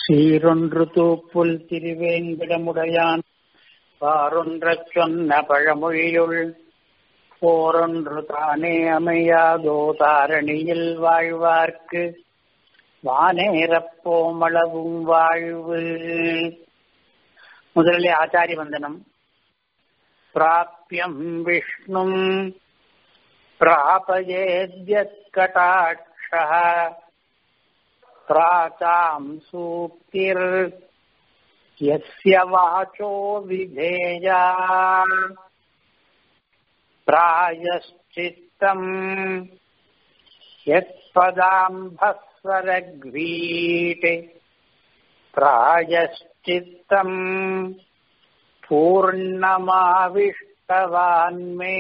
சீரொன்று தூப்புல் திருவேங்கிடமுடையான் பாரொன்றச் சொன்ன பழமொழியுள் போரொன்று தானே அமையாதோ தாரணியில் வாழ்வார்க்கு வானேரப்போமளவும் வாழ்வு முதலிலே ஆச்சாரிய வந்தனம் பிராபியம் விஷ்ணும் प्रापयेद्यत्कटाक्षः प्राचाम् सूक्तिर् यस्य वाचो विधेया प्रायश्चित्तम् यत्पदाम्भस्वरघ्वीटे प्रायश्चित्तम् पूर्णमाविष्टवान्मे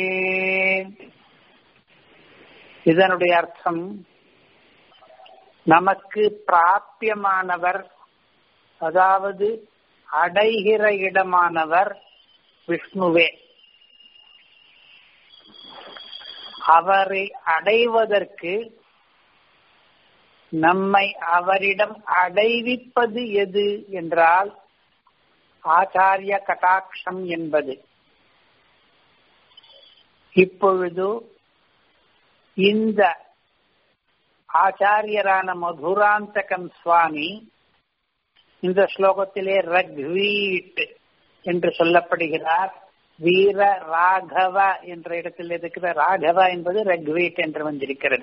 இதனுடைய அர்த்தம் நமக்கு பிராபியமானவர் அதாவது அடைகிற இடமானவர் விஷ்ணுவே அவரை அடைவதற்கு நம்மை அவரிடம் அடைவிப்பது எது என்றால் ஆச்சாரிய கட்டாட்சம் என்பது இப்பொழுது இந்த ஆச்சாரியரான மதுராந்தகன் சுவாமி இந்த ஸ்லோகத்திலே ரக்வீட் என்று சொல்லப்படுகிறார் வீர ராகவ என்ற இடத்தில் இருக்கிற ராகவ என்பது ரக்வீட் என்று வந்திருக்கிறது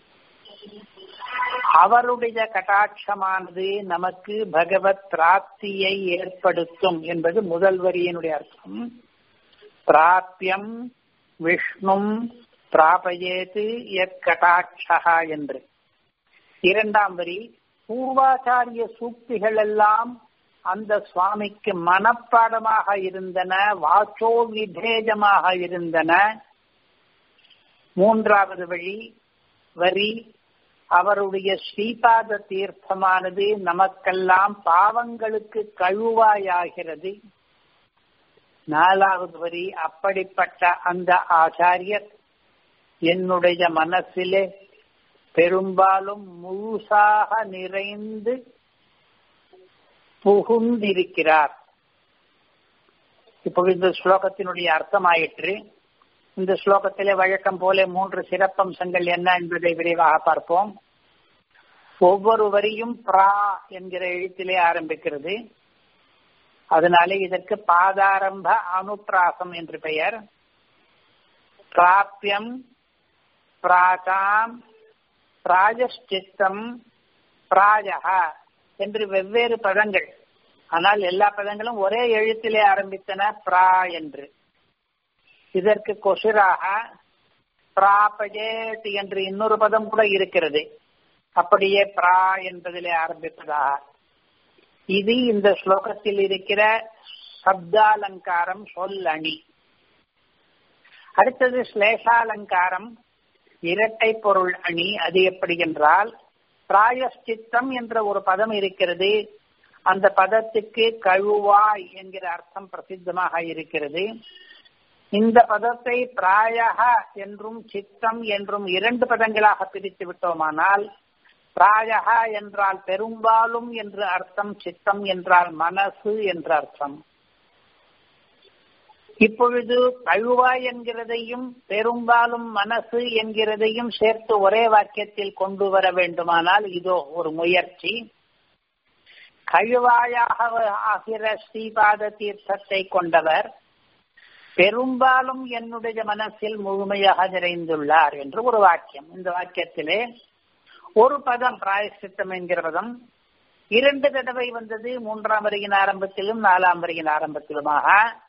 அவருடைய கட்டாட்சமானது நமக்கு பகவத் பிராப்தியை ஏற்படுத்தும் என்பது முதல் வரியினுடைய அர்த்தம் பிராபியம் விஷ்ணும் பிராபயேது எக்கட்டாட்சா என்று இரண்டாம் வரி பூர்வாச்சாரிய சூக்திகள் எல்லாம் அந்த சுவாமிக்கு மனப்பாடமாக இருந்தன வாச்சோ விதேஜமாக இருந்தன மூன்றாவது வழி வரி அவருடைய ஸ்ரீபாத தீர்த்தமானது நமக்கெல்லாம் பாவங்களுக்கு கழுவாயாகிறது நாலாவது வரி அப்படிப்பட்ட அந்த ஆச்சாரியர் என்னுடைய மனசிலே பெரும்பாலும் முழுசாக நிறைந்து புகுந்திருக்கிறார் இப்போ இந்த ஸ்லோகத்தினுடைய அர்த்தமாயிற்று இந்த ஸ்லோகத்திலே வழக்கம் போல மூன்று சிறப்பம்சங்கள் என்ன என்பதை விரைவாக பார்ப்போம் ஒவ்வொரு வரியும் பிரா என்கிற எழுத்திலே ஆரம்பிக்கிறது அதனாலே இதற்கு பாதாரம்ப அனுப்பிராசம் என்று பெயர் பிராபியம் பிராகாம் பிராஜஷ்டித்தம் பிராஜக என்று வெவ்வேறு பதங்கள் ஆனால் எல்லா பதங்களும் ஒரே எழுத்திலே ஆரம்பித்தன பிரா என்று இதற்கு கொசுராக பிராபஜேட் என்று இன்னொரு பதம் கூட இருக்கிறது அப்படியே பிரா என்பதிலே ஆரம்பிப்பதாக இது இந்த ஸ்லோகத்தில் இருக்கிற சப்தாலங்காரம் சொல் அணி அடுத்தது ஸ்லேஷாலங்காரம் இரட்டை பொருள் அணி அது எப்படி என்றால் பிராயஷ்டித்தம் என்ற ஒரு பதம் இருக்கிறது அந்த பதத்துக்கு கழுவாய் என்கிற அர்த்தம் பிரசித்தமாக இருக்கிறது இந்த பதத்தை பிராயக என்றும் சித்தம் என்றும் இரண்டு பதங்களாக பிரித்து விட்டோமானால் பிராயக என்றால் பெரும்பாலும் என்று அர்த்தம் சித்தம் என்றால் மனசு என்ற அர்த்தம் இப்பொழுது கழுவாய் என்கிறதையும் பெரும்பாலும் மனசு என்கிறதையும் சேர்த்து ஒரே வாக்கியத்தில் கொண்டு வர வேண்டுமானால் இதோ ஒரு முயற்சி கழுவாயாக ஆகிற ஸ்ரீபாத தீர்த்தத்தை கொண்டவர் பெரும்பாலும் என்னுடைய மனசில் முழுமையாக நிறைந்துள்ளார் என்று ஒரு வாக்கியம் இந்த வாக்கியத்திலே ஒரு பதம் பிராயசித்தம் என்கிற பதம் இரண்டு தடவை வந்தது மூன்றாம் வரியின் ஆரம்பத்திலும் நாலாம் வரியின் ஆரம்பத்திலுமாக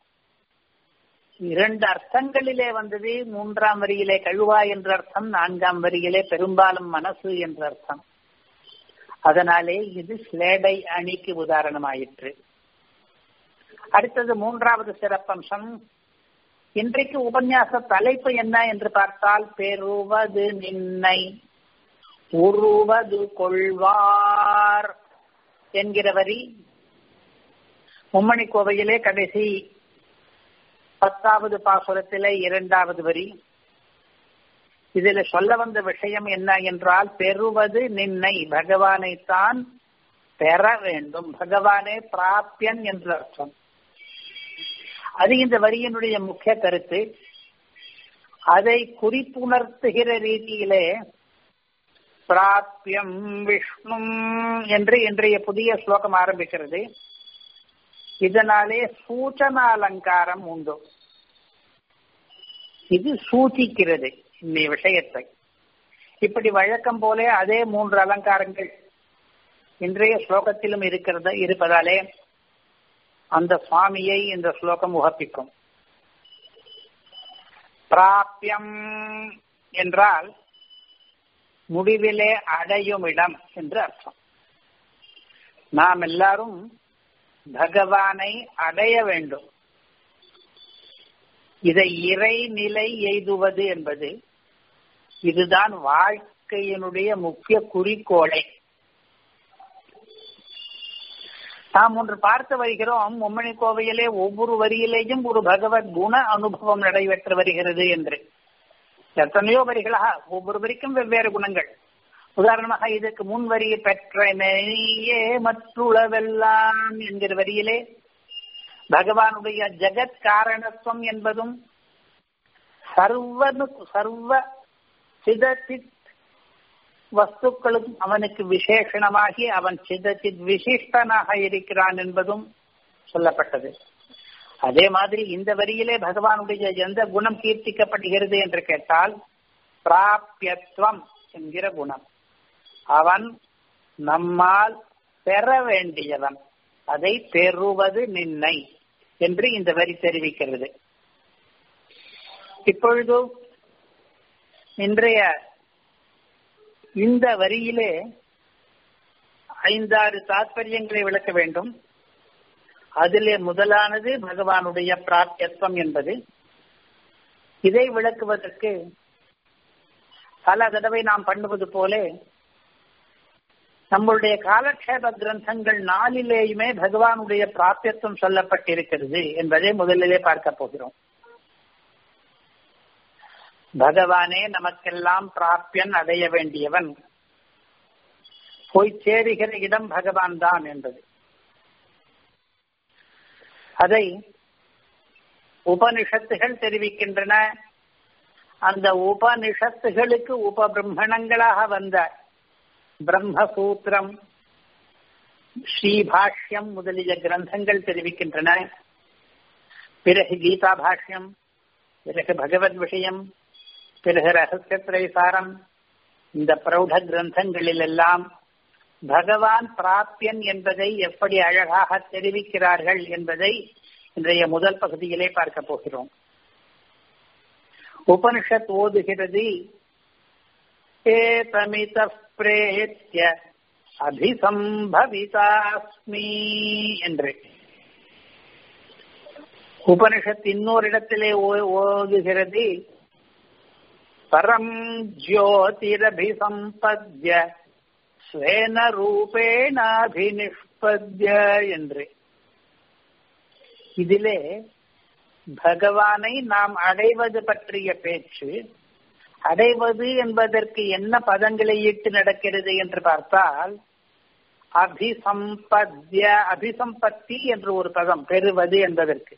இரண்டு அர்த்தங்களிலே வந்தது மூன்றாம் வரியிலே கழுவா என்ற அர்த்தம் நான்காம் வரியிலே பெரும்பாலும் மனசு என்ற அர்த்தம் அதனாலே இது ஸ்லேடை அணிக்கு உதாரணமாயிற்று அடுத்தது மூன்றாவது சிறப்பம்சம் இன்றைக்கு உபன்யாச தலைப்பு என்ன என்று பார்த்தால் பெறுவது நின்னை உருவது கொள்வார் என்கிற வரி மும்மணி கோவையிலே கடைசி பத்தாவது பாசுரத்திலே இரண்டாவது வரி இதில் சொல்ல வந்த விஷயம் என்ன என்றால் பெறுவது நின்னை பகவானைத்தான் பெற வேண்டும் பகவானே பிராப்தியன் என்று அர்த்தம் அது இந்த வரியினுடைய முக்கிய கருத்து அதை குறிப்புணர்த்துகிற ரீதியிலே பிராப்தியம் விஷ்ணும் என்று இன்றைய புதிய ஸ்லோகம் ஆரம்பிக்கிறது இதனாலே சூச்சன அலங்காரம் உண்டு இது சூச்சிக்கிறது இந்த விஷயத்தை இப்படி வழக்கம் போல அதே மூன்று அலங்காரங்கள் இன்றைய ஸ்லோகத்திலும் இருக்கிறது இருப்பதாலே அந்த சுவாமியை இந்த ஸ்லோகம் உகப்பிக்கும் பிராபியம் என்றால் முடிவிலே அடையும் இடம் என்று அர்த்தம் நாம் எல்லாரும் பகவானை அடைய வேண்டும் இதை இறைநிலை எய்துவது என்பது இதுதான் வாழ்க்கையினுடைய முக்கிய குறிக்கோளை நாம் ஒன்று பார்த்து வருகிறோம் மும்மணி கோவையிலே ஒவ்வொரு வரியிலேயும் ஒரு பகவத் குண அனுபவம் நடைபெற்று வருகிறது என்று எத்தனையோ வரிகளாக ஒவ்வொரு வரிக்கும் வெவ்வேறு குணங்கள் உதாரணமாக இதற்கு முன் வரியை பெற்ற நெய்யே மற்றுளவெல்லாம் என்கிற வரியிலே பகவானுடைய ஜெகத் காரணத்துவம் என்பதும் சர்வனு சர்வ சிதச்சித் வஸ்துக்களும் அவனுக்கு விசேஷணமாகி அவன் சிதச்சித் விசிஷ்டனாக இருக்கிறான் என்பதும் சொல்லப்பட்டது அதே மாதிரி இந்த வரியிலே பகவானுடைய எந்த குணம் கீர்த்திக்கப்படுகிறது என்று கேட்டால் பிராபியத்துவம் என்கிற குணம் அவன் நம்மால் பெற வேண்டியவன் அதை பெறுவது நின்னை என்று இந்த வரி தெரிவிக்கிறது இப்பொழுது இன்றைய இந்த வரியிலே ஐந்தாறு தாற்பயங்களை விளக்க வேண்டும் அதிலே முதலானது பகவானுடைய பிராப்தியத்துவம் என்பது இதை விளக்குவதற்கு பல தடவை நாம் பண்ணுவது போல நம்மளுடைய காலக்ஷேப கிரந்தங்கள் நாளிலேயுமே பகவானுடைய பிராப்தியத்துவம் சொல்லப்பட்டிருக்கிறது என்பதை முதலிலே பார்க்க போகிறோம் பகவானே நமக்கெல்லாம் பிராப்தியன் அடைய வேண்டியவன் போய் சேருகிற இடம் பகவான் தான் என்பது அதை உபனிஷத்துகள் தெரிவிக்கின்றன அந்த உபனிஷத்துகளுக்கு உபபிரம்மணங்களாக வந்த பிரம்மசூத்திரம் ஸ்ரீபாஷ்யம் முதலிய கிரந்தங்கள் தெரிவிக்கின்றன பிறகு கீதா பாஷ்யம் பிறகு பகவத் விஷயம் பிறகு ரகசியத்திரை சாரம் இந்த பிரௌட கிரந்தங்களில் எல்லாம் பகவான் பிராப்தியன் என்பதை எப்படி அழகாக தெரிவிக்கிறார்கள் என்பதை இன்றைய முதல் பகுதியிலே பார்க்க போகிறோம் உபனிஷத் ஓதுகிறது ஏதமித பிரேத்திய அபிசம்பவிதாஸ்மி என்று உபனிஷத் இன்னொரு இடத்திலே ஓதுகிறது பரம் ஜோதிரபிசம்பத்ய ஸ்வேன ரூபேணாபினிஷ்பத்ய என்று இதிலே பகவானை நாம் அடைவது பற்றிய பேச்சு அடைவது என்பதற்கு என்ன பதங்களை இட்டு நடக்கிறது என்று பார்த்தால் அபிசம்பத்ய அபிசம்பத்தி என்று ஒரு பதம் பெறுவது என்பதற்கு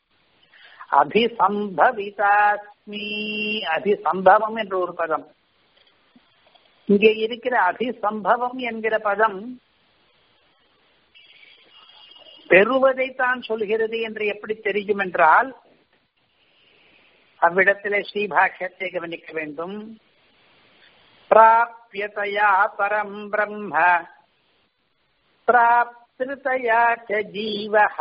அபிசம்பவிதாஸ்மி அபிசம்பவம் என்ற ஒரு பதம் இங்கே இருக்கிற அபிசம்பவம் என்கிற பதம் பெறுவதைத்தான் சொல்கிறது என்று எப்படி தெரியும் என்றால் அவ்விடத்திலே ஸ்ரீபாஷ்யத்தை கவனிக்க வேண்டும் பிராபியதையா பரம் பிரம்ம பிராப்திருதயா ஜீவஹ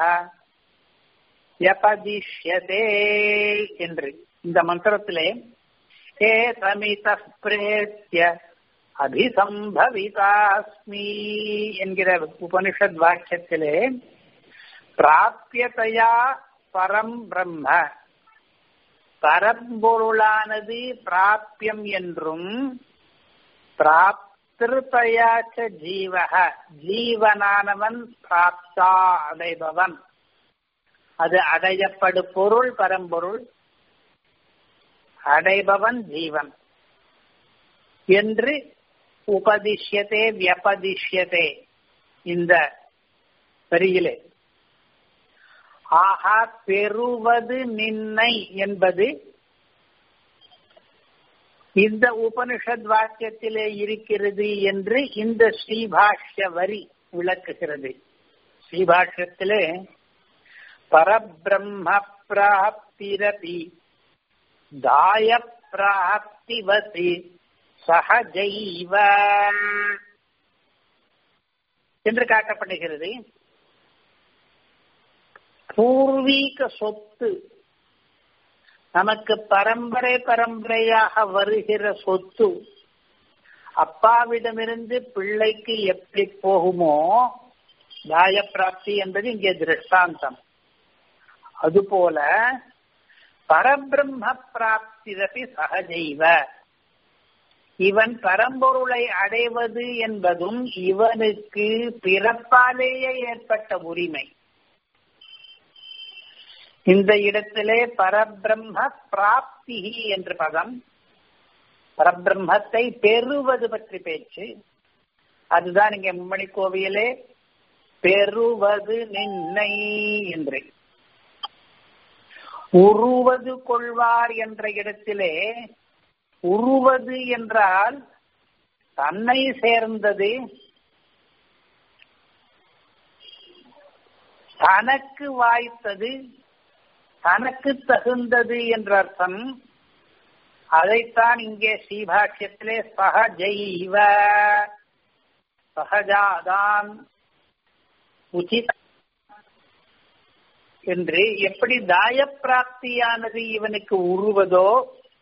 யபதிஷ்யதே என்று இந்த மந்திரத்திலே ஹே சமித பிரேத்திய அபிசம்பவிதாஸ்மி என்கிற உபனிஷத் வாக்கியத்திலே பிராபியதையா பரம் பிரம்ம பரம்பொருளானது பிராபியம் என்றும் பிராப்திருப்பயாச்ச ஜீவக ஜீவனானவன் பிராப்தா அடைபவன் அது அடையப்படு பொருள் பரம்பொருள் அடைபவன் ஜீவன் என்று உபதிஷ்யதே வியபதிஷ்யதே இந்த வரியிலே ஆஹா பெறுவது நின்னை என்பது இந்த உபனிஷத் வாக்கியத்திலே இருக்கிறது என்று இந்த ஸ்ரீபாஷ்ய வரி விளக்குகிறது ஸ்ரீபாஷ்யத்திலே பரபிரம்ம பிராப்திரபி தாய பிராப்திவதி சகஜைவ என்று காட்டப்படுகிறது பூர்வீக சொத்து நமக்கு பரம்பரை பரம்பரையாக வருகிற சொத்து அப்பாவிடமிருந்து பிள்ளைக்கு எப்படி போகுமோ தாயப்பிராப்தி என்பது இங்கே திருஷ்டாந்தம் அதுபோல பரபிரம்ம பிராப்திரபி சகஜைவ இவன் பரம்பொருளை அடைவது என்பதும் இவனுக்கு பிறப்பாலேயே ஏற்பட்ட உரிமை இந்த இடத்திலே பரபிரம்ம பிராப்தி என்ற பதம் பரபிரம்மத்தை பெறுவது பற்றி பேச்சு அதுதான் இங்க மும்மணி கோவிலே பெறுவது நின்னை என்று உருவது கொள்வார் என்ற இடத்திலே உருவது என்றால் தன்னை சேர்ந்தது தனக்கு வாய்த்தது தனக்கு தகுந்தது என்ற அர்த்தம் அதைத்தான் இங்கே ஸ்ரீபாஷ்யத்திலே சகஜைவ சகஜாதான் உச்சித என்று எப்படி தாயப்பிராப்தியானது இவனுக்கு உருவதோ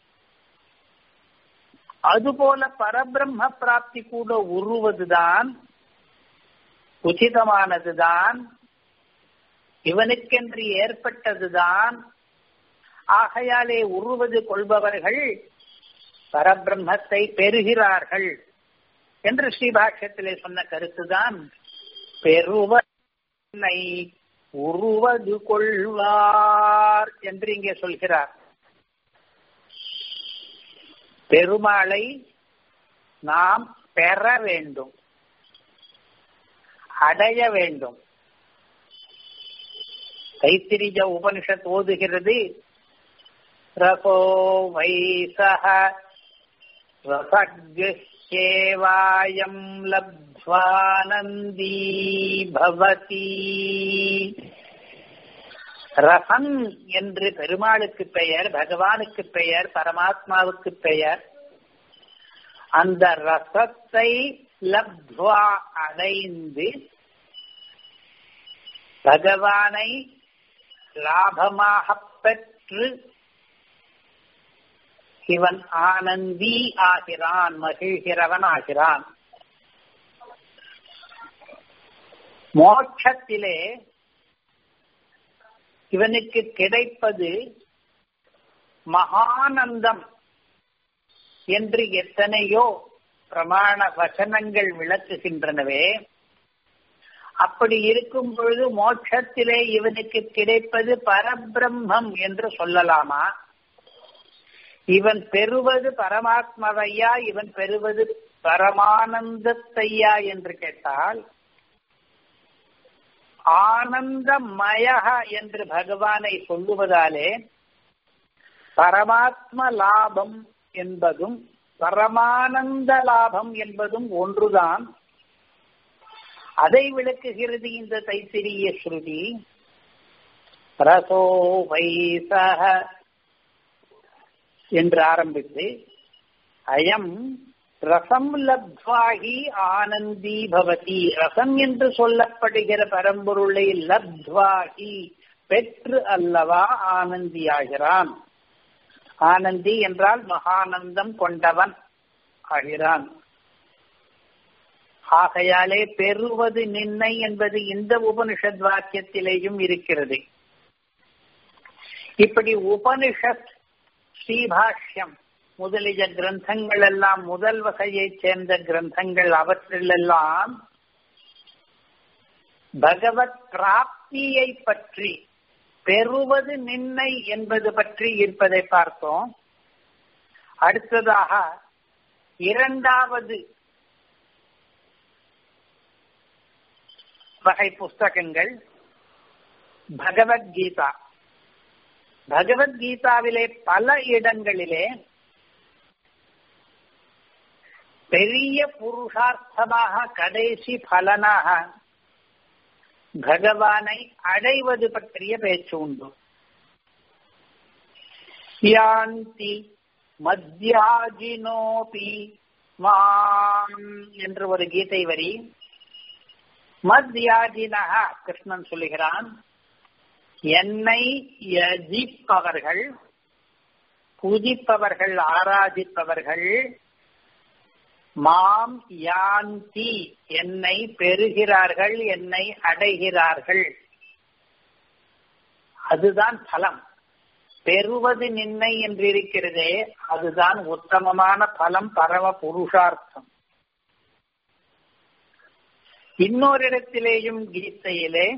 அதுபோல பரபிரம்ம பிராப்தி கூட உருவதுதான் உச்சிதமானதுதான் இவனுக்கென்று ஏற்பட்டதுதான் ஆகையாலே உருவது கொள்பவர்கள் பரபிரம்மத்தை பெறுகிறார்கள் என்று ஸ்ரீபாஷ்யத்திலே சொன்ன கருத்துதான் பெறுவனை உருவது கொள்வார் என்று இங்கே சொல்கிறார் பெருமாளை நாம் பெற வேண்டும் அடைய வேண்டும் தைத்திரிஜ உபனிஷத் ஓதுகிறது ரசோ வைசக ரசேவாயம் லப்வானந்தீ பவதி ரசம் என்று பெருமாளுக்கு பெயர் பகவானுக்கு பெயர் பரமாத்மாவுக்கு பெயர் அந்த ரசத்தை லப்வா அடைந்து பகவானை லாபமாக பெற்று இவன் ஆனந்தி ஆகிறான் மகிழ்கிறவன் ஆகிறான் மோட்சத்திலே இவனுக்கு கிடைப்பது மகானந்தம் என்று எத்தனையோ பிரமாண வசனங்கள் விளக்குகின்றனவே அப்படி இருக்கும் பொழுது மோட்சத்திலே இவனுக்கு கிடைப்பது பரபிரம்மம் என்று சொல்லலாமா இவன் பெறுவது பரமாத்மவையா இவன் பெறுவது பரமானந்தத்தையா என்று கேட்டால் ஆனந்தமயக என்று பகவானை சொல்லுவதாலே பரமாத்ம லாபம் என்பதும் பரமானந்த லாபம் என்பதும் ஒன்றுதான் அதை விளக்குகிறது இந்த தைத்திரிய ஸ்ருதி ரசோ வைசக என்று ஆரம்பித்து அயம் ரசம் லப்வாகி ஆனந்தி பவதி ரசம் என்று சொல்லப்படுகிற பரம்பொருளை லப்வாகி பெற்று அல்லவா ஆனந்தியாகிறான் ஆனந்தி என்றால் மகானந்தம் கொண்டவன் ஆகிறான் ஆகையாலே பெறுவது நின்னை என்பது இந்த உபனிஷத் வாக்கியத்திலேயும் இருக்கிறது இப்படி உபனிஷத் ஸ்ரீபாஷ்யம் முதலிய கிரந்தங்கள் எல்லாம் முதல் வகையைச் சேர்ந்த கிரந்தங்கள் அவற்றிலெல்லாம் பகவத் பிராப்தியை பற்றி பெறுவது நின்னை என்பது பற்றி இருப்பதை பார்த்தோம் அடுத்ததாக இரண்டாவது வகை புஸ்தகங்கள் பகவத்கீதா பகவத்கீதாவிலே பல இடங்களிலே பெரிய புருஷார்த்தமாக கடைசி பலனாக பகவானை அடைவது பற்றிய பேச்சு உண்டு யாந்தி மத்தியாஜினோபி மாம் என்று ஒரு கீதை வரி மத்தியாஜினக கிருஷ்ணன் சொல்லுகிறான் என்னை யஜிப்பவர்கள் புதிப்பவர்கள் ஆராதிப்பவர்கள் மாம் யாந்தி என்னை பெறுகிறார்கள் என்னை அடைகிறார்கள் அதுதான் பலம் பெறுவது நின்னை என்று இருக்கிறதே அதுதான் உத்தமமான பலம் பரம புருஷார்த்தம் இன்னொரு இடத்திலேயும் கீதையிலே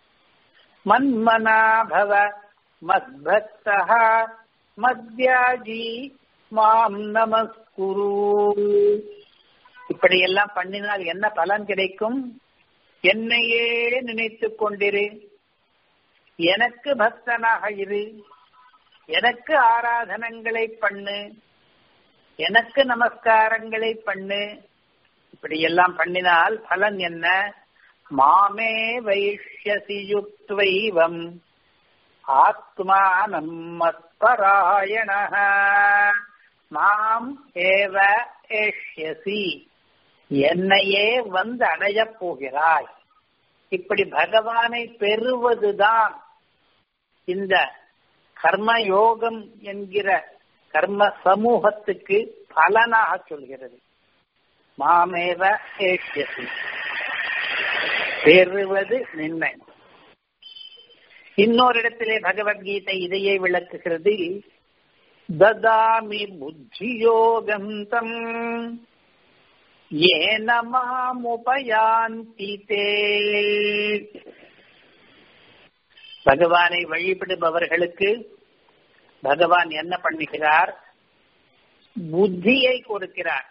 மன்மனாபவ மத்பக்தா மத்யாஜி மாம் நமஸ்குரு இப்படியெல்லாம் பண்ணினால் என்ன பலன் கிடைக்கும் என்னையே நினைத்துக் கொண்டிரு எனக்கு பக்தனாக இரு எனக்கு ஆராதனங்களை பண்ணு எனக்கு நமஸ்காரங்களை பண்ணு இப்படி எல்லாம் பண்ணினால் பலன் என்ன மாமே வைஷ்யசி யுக்வைவம் ஆத்மானம் மத்பராயண மாம் ஏவ ஏஷ்யசி என்னையே வந்து அடையப் போகிறாய் இப்படி பகவானை பெறுவதுதான் இந்த கர்ம யோகம் என்கிற கர்ம சமூகத்துக்கு பலனாக சொல்கிறது மாமேவ ஏஷ்யசி பெறுவது நின்மை இன்னொரு இடத்திலே பகவத்கீதை இதையே விளக்குகிறது ததாமி புத்தியோகம் தம் ஏன மாமுபயாந்தி தே பகவானை வழிபடுபவர்களுக்கு பகவான் என்ன பண்ணுகிறார் புத்தியை கொடுக்கிறார்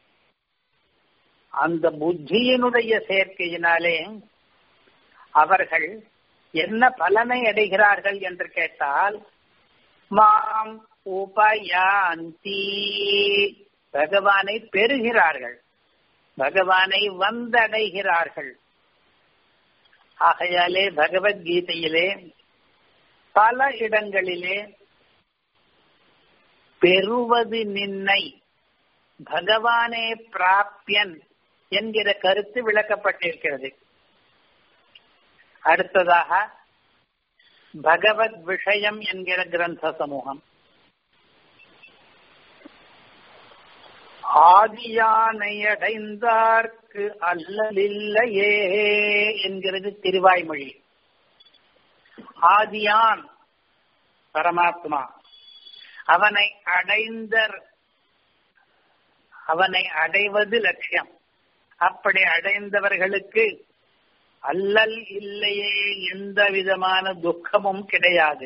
அந்த புத்தியினுடைய சேர்க்கையினாலே அவர்கள் என்ன பலனை அடைகிறார்கள் என்று கேட்டால் மாம் உபயாந்தி பகவானை பெறுகிறார்கள் பகவானை வந்தடைகிறார்கள் ஆகையாலே பகவத்கீதையிலே பல இடங்களிலே பெறுவது நின்னை பகவானே பிராப்யன் என்கிற கருத்து விளக்கப்பட்டிருக்கிறது அடுத்ததாக பகவத் விஷயம் என்கிற கிரந்த சமூகம் ஆதியானை அடைந்தார்க்கு அல்லலில்லையே என்கிறது திருவாய்மொழி ஆதியான் பரமாத்மா அவனை அடைந்தர் அவனை அடைவது லட்சியம் அப்படி அடைந்தவர்களுக்கு அல்லல் இல்லையே எந்த விதமான துக்கமும் கிடையாது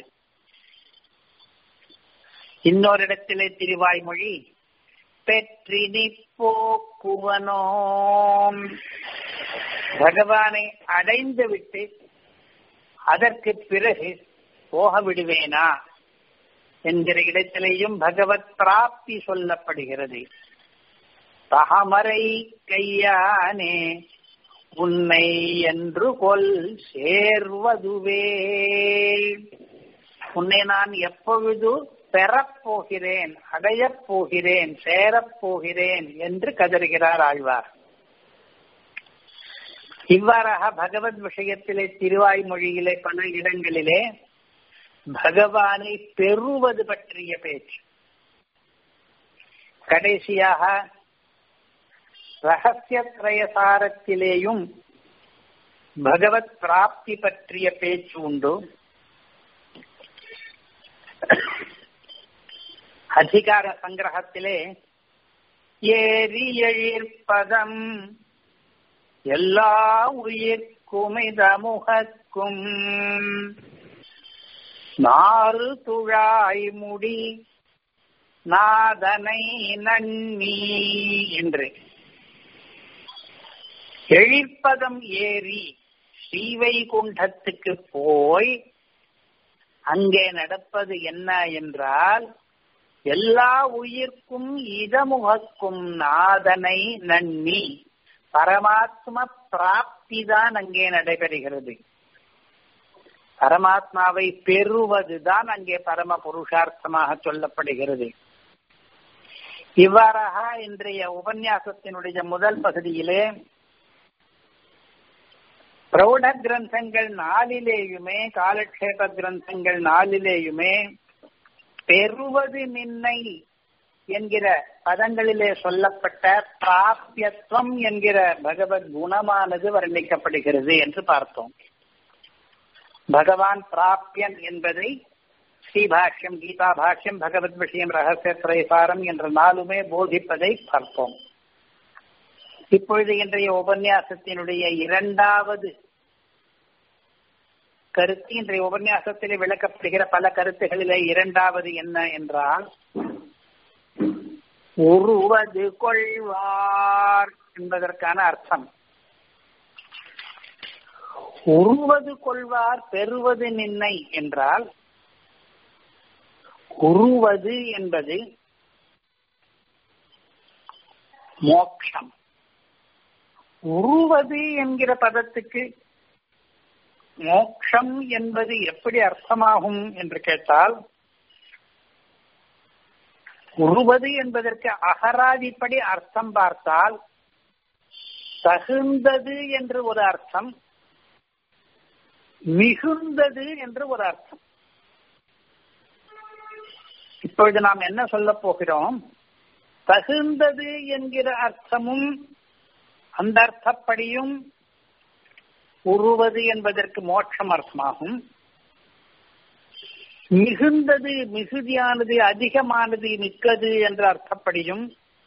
இன்னொரு இடத்திலே திருவாய்மொழி பெற்றினி போக்குவனோம் பகவானை அடைந்து விட்டு அதற்கு பிறகு போக விடுவேனா என்கிற இடத்திலேயும் பகவத் பிராப்தி சொல்லப்படுகிறது தகமரை கையானே உன்னை என்று கொல் சேர்வதுவே உன்னை நான் எப்பொழுது பெறப்போகிறேன் அடையப் போகிறேன் சேரப் போகிறேன் என்று கதறுகிறார் ஆழ்வார் இவ்வாறாக பகவத் விஷயத்திலே திருவாய்மொழியிலே பல இடங்களிலே பகவானை பெறுவது பற்றிய பேச்சு கடைசியாக ரகசிய திரயசாரத்திலேயும் பகவத் பிராப்தி பற்றிய பேச்சு உண்டு அதிகார சங்கிரகத்திலே ஏறி எழிற்பதம் எல்லா உயிர்க்குமிதமுகக்கும் நாறு துழாய் முடி நாதனை நன்னி என்று எழிற்பதம் ஏறி ஸ்ரீவைகுண்டத்துக்கு போய் அங்கே நடப்பது என்ன என்றால் எல்லா உயிர்க்கும் இதமுகக்கும் நாதனை நன்னி பரமாத்ம பிராப்தி தான் அங்கே நடைபெறுகிறது பரமாத்மாவை பெறுவதுதான் அங்கே பரம புருஷார்த்தமாக சொல்லப்படுகிறது இவ்வாறாக இன்றைய உபன்யாசத்தினுடைய முதல் பகுதியிலே பிரௌட கிரந்தங்கள் நாளிலேயுமே காலக்ஷேப கிரந்தங்கள் நாளிலேயுமே பெறுவது நின்னை என்கிற பதங்களிலே சொல்லப்பட்ட பிராபியத்துவம் என்கிற பகவத் குணமானது வர்ணிக்கப்படுகிறது என்று பார்த்தோம் பகவான் பிராபியன் என்பதை ஸ்ரீபாஷ்யம் கீதா பாஷ்யம் பகவத் விஷயம் ரகசிய திரைசாரம் என்ற நாளுமே போதிப்பதை பார்த்தோம் இப்பொழுது இன்றைய உபன்யாசத்தினுடைய இரண்டாவது கருத்து இன்றைய உபன்யாசத்திலே விளக்கப்படுகிற பல கருத்துகளிலே இரண்டாவது என்ன என்றால் உருவது கொள்வார் என்பதற்கான அர்த்தம் உருவது கொள்வார் பெறுவது நின்னை என்றால் உருவது என்பது மோக்ஷம் உருவது என்கிற பதத்துக்கு மோக்ஷம் என்பது எப்படி அர்த்தமாகும் என்று கேட்டால் உருவது என்பதற்கு அகராதிப்படி அர்த்தம் பார்த்தால் தகுந்தது என்று ஒரு அர்த்தம் மிகுந்தது என்று ஒரு அர்த்தம் இப்பொழுது நாம் என்ன சொல்ல போகிறோம் தகுந்தது என்கிற அர்த்தமும் அந்த அர்த்தப்படியும் உருவது என்பதற்கு மோட்சம் அர்த்தமாகும் மிகுந்தது மிகுதியானது அதிகமானது மிக்கது என்ற அர்த்தப்படியும்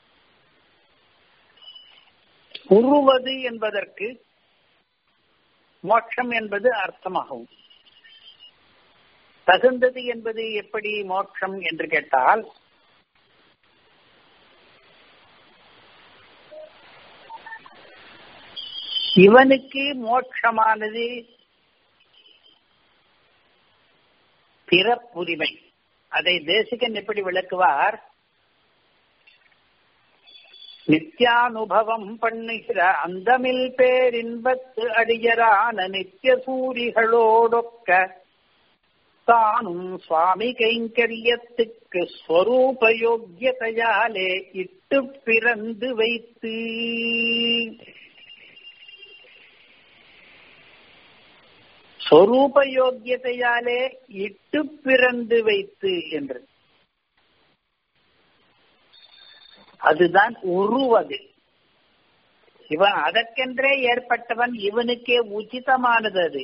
உருவது என்பதற்கு மோட்சம் என்பது அர்த்தமாகும் தகுந்தது என்பது எப்படி மோட்சம் என்று கேட்டால் இவனுக்கு மோட்சமானது பிறப்புரிமை அதை தேசிகன் எப்படி விளக்குவார் நித்யானுபவம் பண்ணுகிற அந்தமில் பேரின்பத்து அடியரான நித்திய சூரிகளோடொக்க தானும் சுவாமி கைங்கரியத்துக்கு ஸ்வரூப யோக்கியதையாலே இட்டு பிறந்து வைத்து சொரூப யோக்கியதையாலே இட்டு பிறந்து வைத்து என்று அதுதான் உருவது இவன் அதற்கென்றே ஏற்பட்டவன் இவனுக்கே உச்சிதமானது அது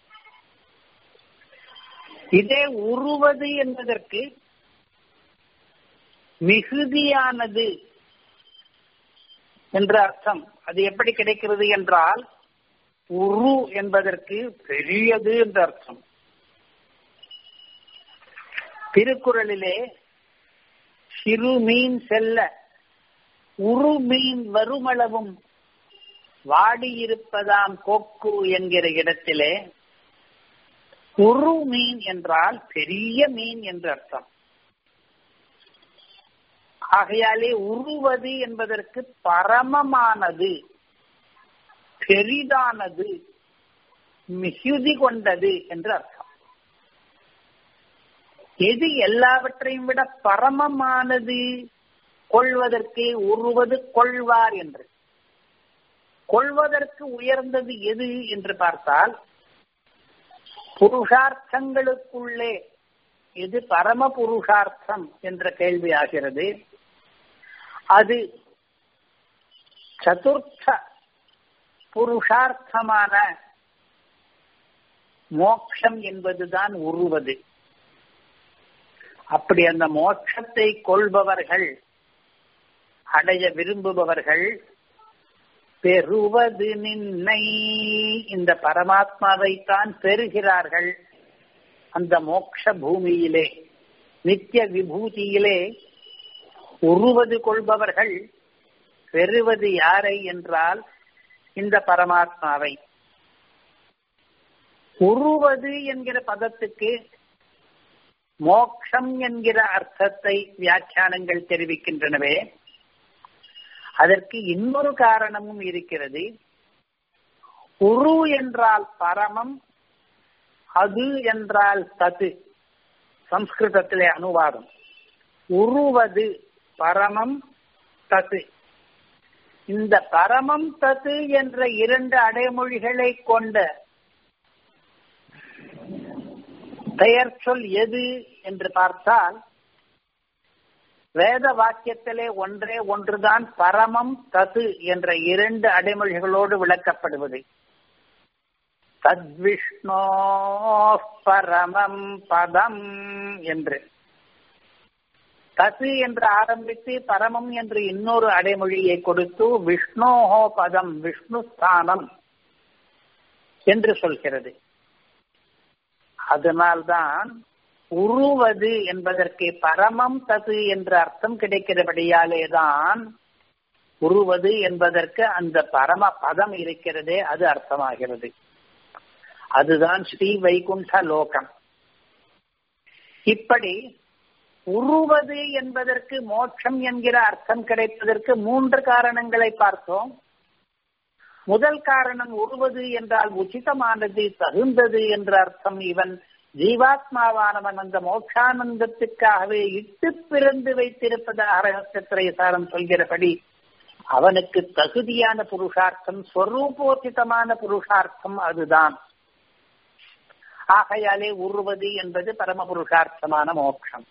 இதே உருவது என்பதற்கு மிகுதியானது என்ற அர்த்தம் அது எப்படி கிடைக்கிறது என்றால் உரு என்பதற்கு பெரியது என்ற அர்த்தம் திருக்குறளிலே சிறு மீன் செல்ல உரு மீன் வருமளவும் வாடியிருப்பதாம் கொக்கு என்கிற இடத்திலே உரு மீன் என்றால் பெரிய மீன் என்று அர்த்தம் ஆகையாலே உருவது என்பதற்கு பரமமானது பெரிதானது மிகுதி கொண்டது என்று அர்த்தம் எது எல்லாவற்றையும் விட பரமமானது கொள்வதற்கு உருவது கொள்வார் என்று கொள்வதற்கு உயர்ந்தது எது என்று பார்த்தால் புருஷார்த்தங்களுக்குள்ளே எது பரம புருஷார்த்தம் என்ற கேள்வி ஆகிறது அது சதுர்த்த புருஷார்த்தமான மோட்சம் என்பதுதான் உருவது அப்படி அந்த மோட்சத்தை கொள்பவர்கள் அடைய விரும்புபவர்கள் பெறுவது நின்னை இந்த பரமாத்மாவை தான் பெறுகிறார்கள் அந்த மோட்ச பூமியிலே நித்திய விபூதியிலே உருவது கொள்பவர்கள் பெறுவது யாரை என்றால் இந்த பரமாத்மாவை உருவது என்கிற பதத்துக்கு மோக்ஷம் என்கிற அர்த்தத்தை வியாக்கியானங்கள் தெரிவிக்கின்றனவே அதற்கு இன்னொரு காரணமும் இருக்கிறது உரு என்றால் பரமம் அது என்றால் தது சம்ஸ்கிருதத்திலே அனுவாதம் உருவது பரமம் தது இந்த பரமம் தது என்ற இரண்டு அடைமொழிகளை கொண்ட பெயர் சொல் எது என்று பார்த்தால் வேத வாக்கியத்திலே ஒன்றே ஒன்றுதான் பரமம் தது என்ற இரண்டு அடைமொழிகளோடு விளக்கப்படுவது தத்விஷ்ணோ பரமம் பதம் என்று தது என்று ஆரம்பித்து பரமம் என்று இன்னொரு அடைமொழியை கொடுத்து விஷ்ணோஹோ பதம் விஷ்ணு ஸ்தானம் என்று சொல்கிறது அதனால்தான் உருவது என்பதற்கு பரமம் தது என்ற அர்த்தம் கிடைக்கிறபடியாலே தான் உருவது என்பதற்கு அந்த பரம பதம் இருக்கிறதே அது அர்த்தமாகிறது அதுதான் ஸ்ரீ வைகுண்ட லோகம் இப்படி உருவது என்பதற்கு மோட்சம் என்கிற அர்த்தம் கிடைப்பதற்கு மூன்று காரணங்களை பார்த்தோம் முதல் காரணம் உருவது என்றால் உச்சிதமானது தகுந்தது என்ற அர்த்தம் இவன் ஜீவாத்மாவானவன் அந்த மோட்சானந்தத்துக்காகவே இட்டு பிறந்து வைத்திருப்பதாக ரகசியத்திரைசாரம் சொல்கிறபடி அவனுக்கு தகுதியான புருஷார்த்தம் ஸ்வரூபோச்சிதமான புருஷார்த்தம் அதுதான் ஆகையாலே உருவது என்பது பரம புருஷார்த்தமான மோட்சம்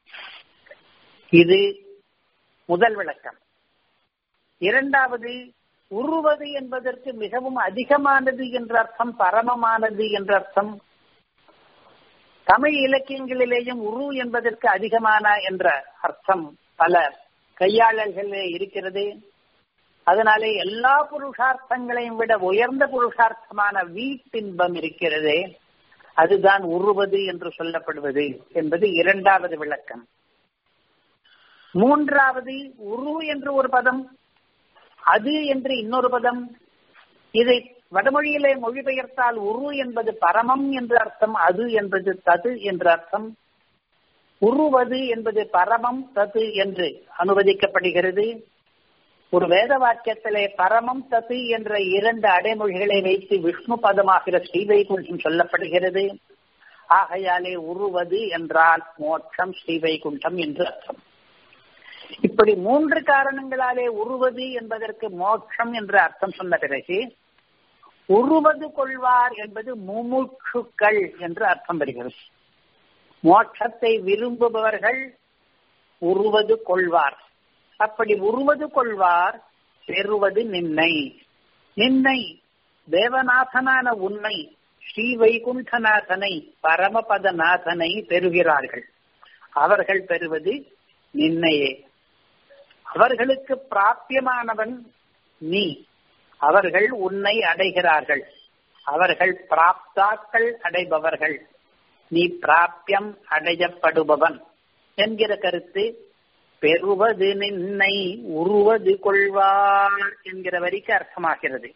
இது முதல் விளக்கம் இரண்டாவது உருவது என்பதற்கு மிகவும் அதிகமானது என்ற அர்த்தம் பரமமானது என்ற அர்த்தம் தமிழ் இலக்கியங்களிலேயும் உரு என்பதற்கு அதிகமான என்ற அர்த்தம் பல கையாளர்களே இருக்கிறது அதனாலே எல்லா புருஷார்த்தங்களையும் விட உயர்ந்த புருஷார்த்தமான வீட்டின்பம் இருக்கிறதே அதுதான் உருவது என்று சொல்லப்படுவது என்பது இரண்டாவது விளக்கம் மூன்றாவது உரு என்று ஒரு பதம் அது என்று இன்னொரு பதம் இதை வடமொழியிலே மொழிபெயர்த்தால் உரு என்பது பரமம் என்று அர்த்தம் அது என்பது தது என்று அர்த்தம் உருவது என்பது பரமம் தது என்று அனுவதிக்கப்படுகிறது ஒரு வேத வாக்கியத்திலே பரமம் தது என்ற இரண்டு அடைமொழிகளை வைத்து விஷ்ணு பதமாகிற ஸ்ரீவைகுண்டம் சொல்லப்படுகிறது ஆகையாலே உருவது என்றால் மோட்சம் ஸ்ரீவைகுண்டம் என்று அர்த்தம் இப்படி மூன்று காரணங்களாலே உருவது என்பதற்கு மோட்சம் என்ற அர்த்தம் சொன்ன பிறகு உருவது கொள்வார் என்பது முமுட்சுக்கள் என்று அர்த்தம் வருகிறது மோட்சத்தை விரும்புபவர்கள் உருவது கொள்வார் அப்படி உருவது கொள்வார் பெறுவது நின்னை நின்னை தேவநாதனான உன்னை ஸ்ரீ வைகுண்டநாதனை பரமபதநாதனை பெறுகிறார்கள் அவர்கள் பெறுவது நின்னையே அவர்களுக்கு பிராபியமானவன் நீ அவர்கள் உன்னை அடைகிறார்கள் அவர்கள் பிராப்தாக்கள் அடைபவர்கள் நீ பிராபியம் அடையப்படுபவன் என்கிற கருத்து பெறுவது நின்னை உருவது கொள்வார் என்கிற வரிக்கு அர்த்தமாகிறது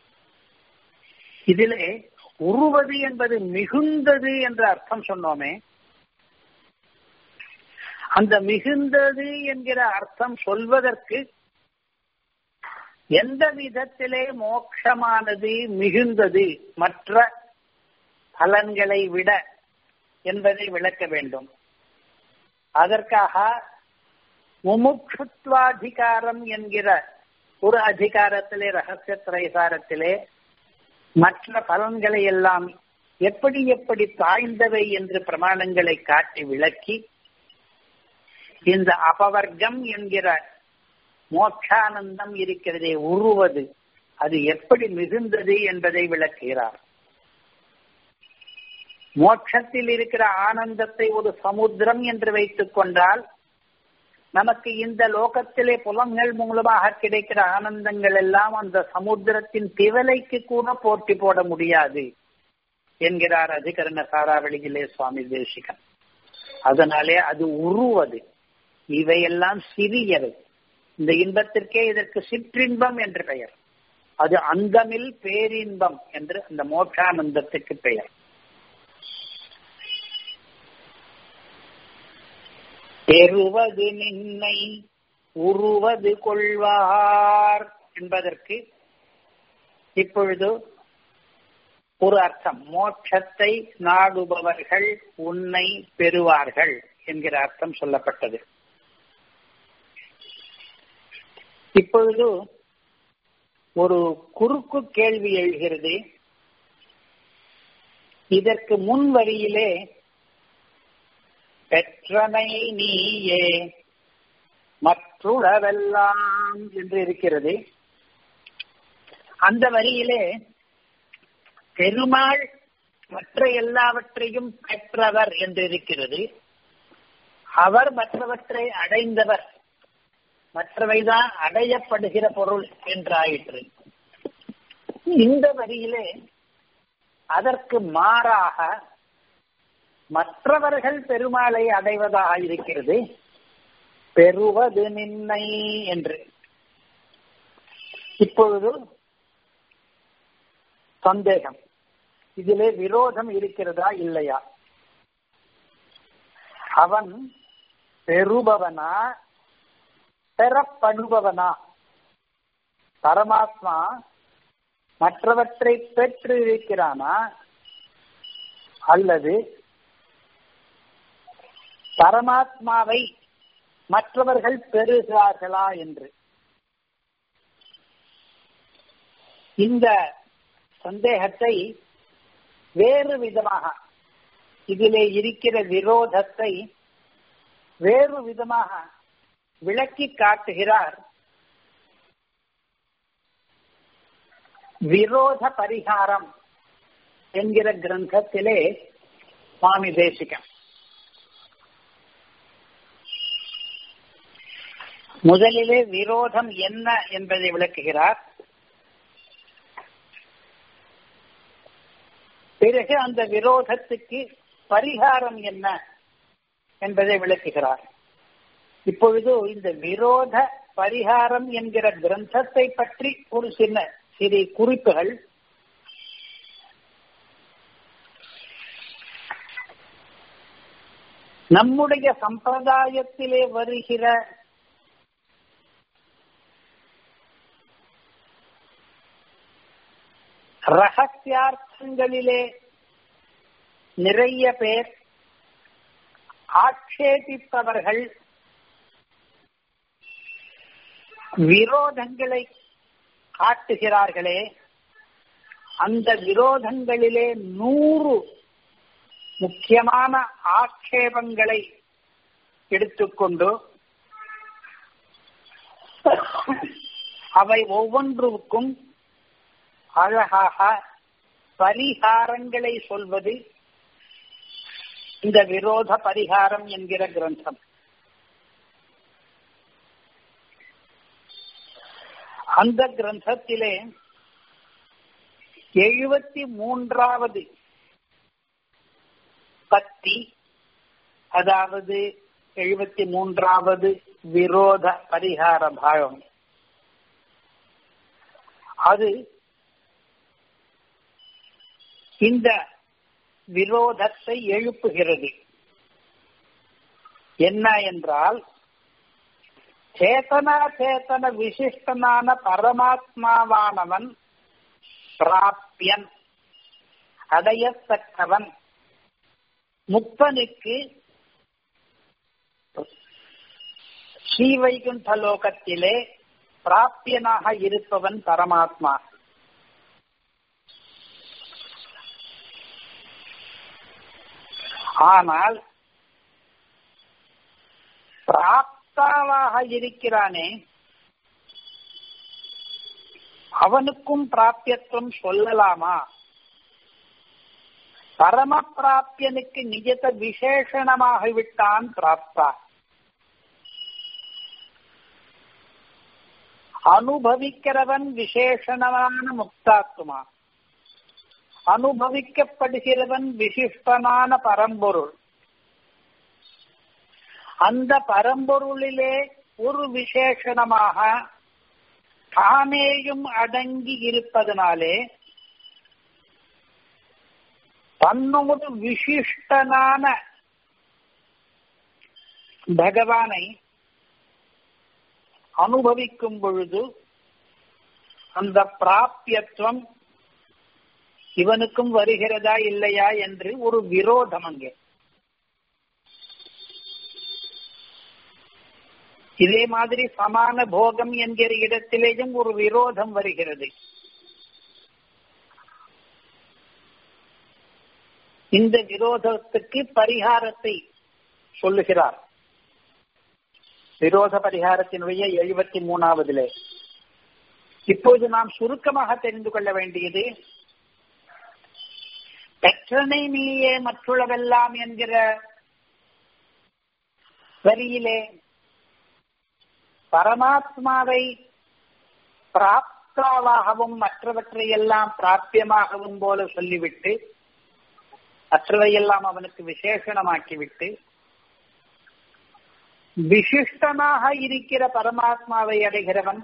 இதிலே உருவது என்பது மிகுந்தது என்ற அர்த்தம் சொன்னோமே அந்த மிகுந்தது என்கிற அர்த்தம் சொல்வதற்கு எந்த விதத்திலே மோட்சமானது மிகுந்தது மற்ற பலன்களை விட என்பதை விளக்க வேண்டும் அதற்காக முமுட்சுத்வாதிகாரம் என்கிற ஒரு அதிகாரத்திலே ரகசிய திரைசாரத்திலே மற்ற பலன்களை எல்லாம் எப்படி எப்படி தாய்ந்தவை என்று பிரமாணங்களை காட்டி விளக்கி இந்த அபவர்க்கம் என்கிற மோட்சானந்தம் இருக்கிறதே உருவது அது எப்படி மிகுந்தது என்பதை விளக்குகிறார் மோட்சத்தில் இருக்கிற ஆனந்தத்தை ஒரு சமுத்திரம் என்று வைத்துக் கொண்டால் நமக்கு இந்த லோகத்திலே புலங்கள் மூலமாக கிடைக்கிற ஆனந்தங்கள் எல்லாம் அந்த சமுத்திரத்தின் திவலைக்கு கூட போட்டி போட முடியாது என்கிறார் அதிகரண சாராவளியிலே சுவாமி தேசிகன் அதனாலே அது உருவது இவையெல்லாம் சிறியவை இந்த இன்பத்திற்கே இதற்கு சிற்றின்பம் என்று பெயர் அது அந்தமில் பேரின்பம் என்று அந்த மோட்சானந்தத்துக்கு பெயர் பெறுவது நின்னை உருவது கொள்வார் என்பதற்கு இப்பொழுது ஒரு அர்த்தம் மோட்சத்தை நாடுபவர்கள் உன்னை பெறுவார்கள் என்கிற அர்த்தம் சொல்லப்பட்டது இப்பொழுது ஒரு குறுக்கு கேள்வி எழுகிறது இதற்கு முன் வரியிலே பெற்றனை நீயே மற்றுளவெல்லாம் என்று இருக்கிறது அந்த வரியிலே பெருமாள் மற்ற எல்லாவற்றையும் பெற்றவர் என்று இருக்கிறது அவர் மற்றவற்றை அடைந்தவர் மற்றவைதான் அடையப்படுகிற பொருள் என்றாயிற்று இந்த வரியிலே அதற்கு மாறாக மற்றவர்கள் பெருமாளை அடைவதாக இருக்கிறது பெறுவது நின்னை என்று இப்பொழுது சந்தேகம் இதிலே விரோதம் இருக்கிறதா இல்லையா அவன் பெறுபவனா பெறப்படுபவனா பரமாத்மா மற்றவற்றை பெற்று இருக்கிறானா அல்லது பரமாத்மாவை மற்றவர்கள் பெறுகிறார்களா என்று இந்த சந்தேகத்தை வேறு விதமாக இதிலே இருக்கிற விரோதத்தை வேறு விதமாக விளக்கி காட்டுகிறார் விரோத பரிகாரம் என்கிற கிரந்தத்திலே சுவாமி தேசிகம் முதலிலே விரோதம் என்ன என்பதை விளக்குகிறார் பிறகு அந்த விரோதத்துக்கு பரிகாரம் என்ன என்பதை விளக்குகிறார் இப்பொழுது இந்த விரோத பரிகாரம் என்கிற கிரந்தத்தை பற்றி ஒரு சின்ன சிறு குறிப்புகள் நம்முடைய சம்பிரதாயத்திலே வருகிற ரகசியார்த்தங்களிலே நிறைய பேர் ஆட்சேபிப்பவர்கள் விரோதங்களை காட்டுகிறார்களே அந்த விரோதங்களிலே நூறு முக்கியமான ஆட்சேபங்களை எடுத்துக்கொண்டு அவை ஒவ்வொன்றுக்கும் அழகாக பரிகாரங்களை சொல்வது இந்த விரோத பரிகாரம் என்கிற கிரந்தம் அந்த கிரந்தத்திலே எழுபத்தி மூன்றாவது பத்தி அதாவது எழுபத்தி மூன்றாவது விரோத பரிகார பாகம் அது இந்த விரோதத்தை எழுப்புகிறது என்ன என்றால் சேதனா சேத்தன விசிஷ்டனான பரமாத்மாவானவன் பிராப்பியன் அடையத்தக்கவன் முக்தனுக்கு ஸ்ரீவைகுண்ட லோகத்திலே பிராப்பியனாக இருப்பவன் பரமாத்மா ஆனால் பிராப்தாவாக இருக்கிறானே அவனுக்கும் பிராப்பியத்துவம் சொல்லலாமா பரம பிராப்பியனுக்கு நிஜத்த விசேஷணமாக விட்டான் பிராப்தா அனுபவிக்கிறவன் விசேஷணமான முக்தாத்மா அனுபவிக்கப்படுகிறவன் விசிஷ்டமான பரம்பொருள் அந்த பரம்பொருளிலே ஒரு விசேஷணமாக தானேயும் அடங்கி இருப்பதனாலே தன்னோடு விசிஷ்டனான பகவானை அனுபவிக்கும் பொழுது அந்த பிராபியத்துவம் இவனுக்கும் வருகிறதா இல்லையா என்று ஒரு விரோதம் அங்கே இதே மாதிரி சமான போகம் என்கிற இடத்திலேயும் ஒரு விரோதம் வருகிறது இந்த விரோதத்துக்கு பரிகாரத்தை சொல்லுகிறார் விரோத பரிகாரத்தினுடைய எழுபத்தி மூணாவதிலே இப்போது நாம் சுருக்கமாக தெரிந்து கொள்ள வேண்டியது பெற்றனை நீயே மற்றுள்ளவெல்லாம் என்கிற வரியிலே பரமாத்மாவை பிராப்தாவாகவும் மற்றவற்றை எல்லாம் பிராபியமாகவும் போல சொல்லிவிட்டு மற்றவையெல்லாம் அவனுக்கு விசேஷணமாக்கிவிட்டு விசிஷ்டமாக இருக்கிற பரமாத்மாவை அடைகிறவன்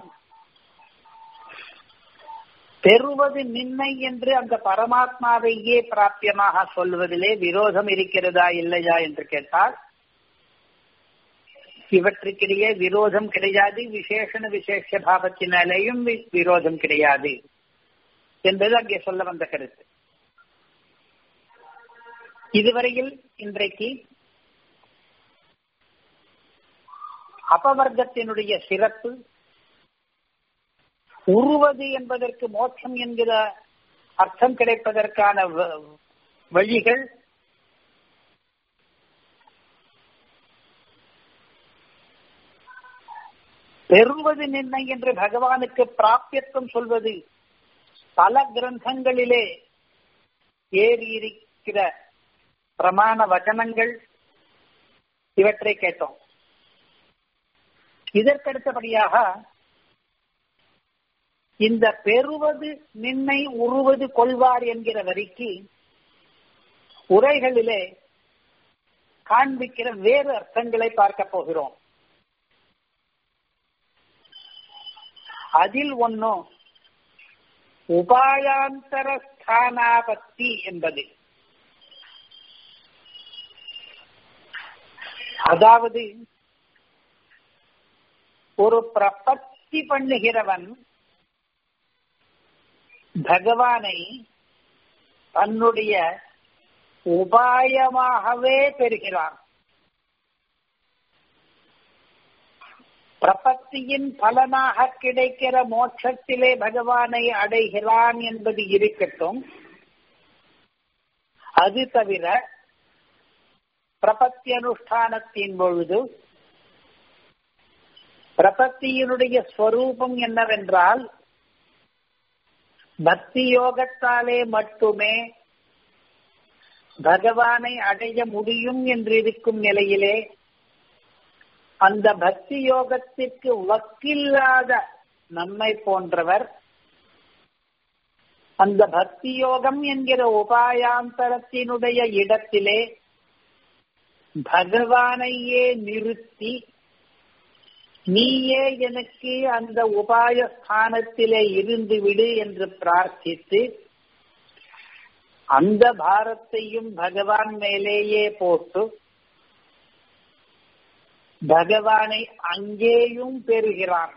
பெறுவது நின்னை என்று அந்த பரமாத்மாவையே பிராபியமாக சொல்வதிலே விரோதம் இருக்கிறதா இல்லையா என்று கேட்டால் இவற்றுக்கிடையே விரோதம் கிடையாது விசேஷண விசேஷ பாவத்தினாலேயும் விரோதம் கிடையாது என்பது அங்கே சொல்ல வந்த கருத்து இதுவரையில் இன்றைக்கு அபவர்க்கத்தினுடைய சிறப்பு உருவது என்பதற்கு மோட்சம் என்கிற அர்த்தம் கிடைப்பதற்கான வழிகள் பெறுவது நின்னை என்று பகவானுக்கு பிராபியத்துவம் சொல்வது பல கிரந்தங்களிலே ஏறி இருக்கிற பிரமாண வச்சனங்கள் இவற்றை கேட்டோம் இதற்கடுத்தபடியாக இந்த பெறுவது நின்னை உருவது கொள்வார் என்கிற வரிக்கு உரைகளிலே காண்பிக்கிற வேறு அர்த்தங்களை பார்க்க போகிறோம் அதில் ஒன்னும் உபாயாந்தர ஸ்தானாபத்தி என்பது அதாவது ஒரு பிரபத்தி பண்ணுகிறவன் பகவானை தன்னுடைய உபாயமாகவே பெறுகிறான் பிரபத்தியின் பலனாக கிடைக்கிற மோட்சத்திலே பகவானை அடைகிறான் என்பது இருக்கட்டும் அது தவிர பிரபத்தி அனுஷ்டானத்தின் பொழுது பிரபத்தியினுடைய ஸ்வரூபம் என்னவென்றால் பக்தி யோகத்தாலே மட்டுமே பகவானை அடைய முடியும் என்று இருக்கும் நிலையிலே அந்த பக்தி யோகத்திற்கு வக்கில்லாத நம்மை போன்றவர் அந்த பக்தி யோகம் என்கிற உபாயாந்தரத்தினுடைய இடத்திலே பகவானையே நிறுத்தி நீயே எனக்கு அந்த உபாய ஸ்தானத்திலே இருந்து விடு என்று பிரார்த்தித்து அந்த பாரத்தையும் பகவான் மேலேயே போட்டு பகவானை அங்கேயும் பெறுகிறான்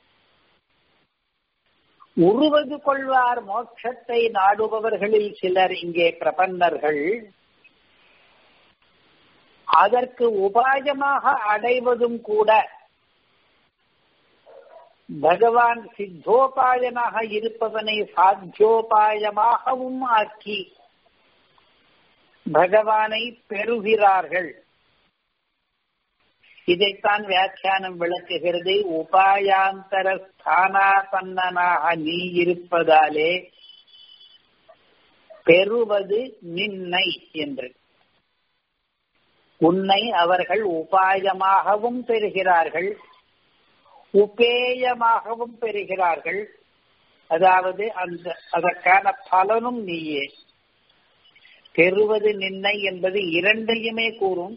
உருவது கொள்வார் மோட்சத்தை நாடுபவர்களில் சிலர் இங்கே பிரபன்னர்கள் அதற்கு உபாயமாக அடைவதும் கூட பகவான் சித்தோபாயனாக இருப்பவனை சாத்தியோபாயமாகவும் ஆக்கி பகவானை பெறுகிறார்கள் இதைத்தான் வியாக்கியானம் விளக்குகிறது உபாயாந்தர ஸ்தானாபன்னனாக நீ இருப்பதாலே பெறுவது நின்னை என்று உன்னை அவர்கள் உபாயமாகவும் பெறுகிறார்கள் உபேயமாகவும் பெறுகிறார்கள் அதாவது அந்த அதற்கான பலனும் நீயே பெறுவது நின்னை என்பது இரண்டையுமே கூறும்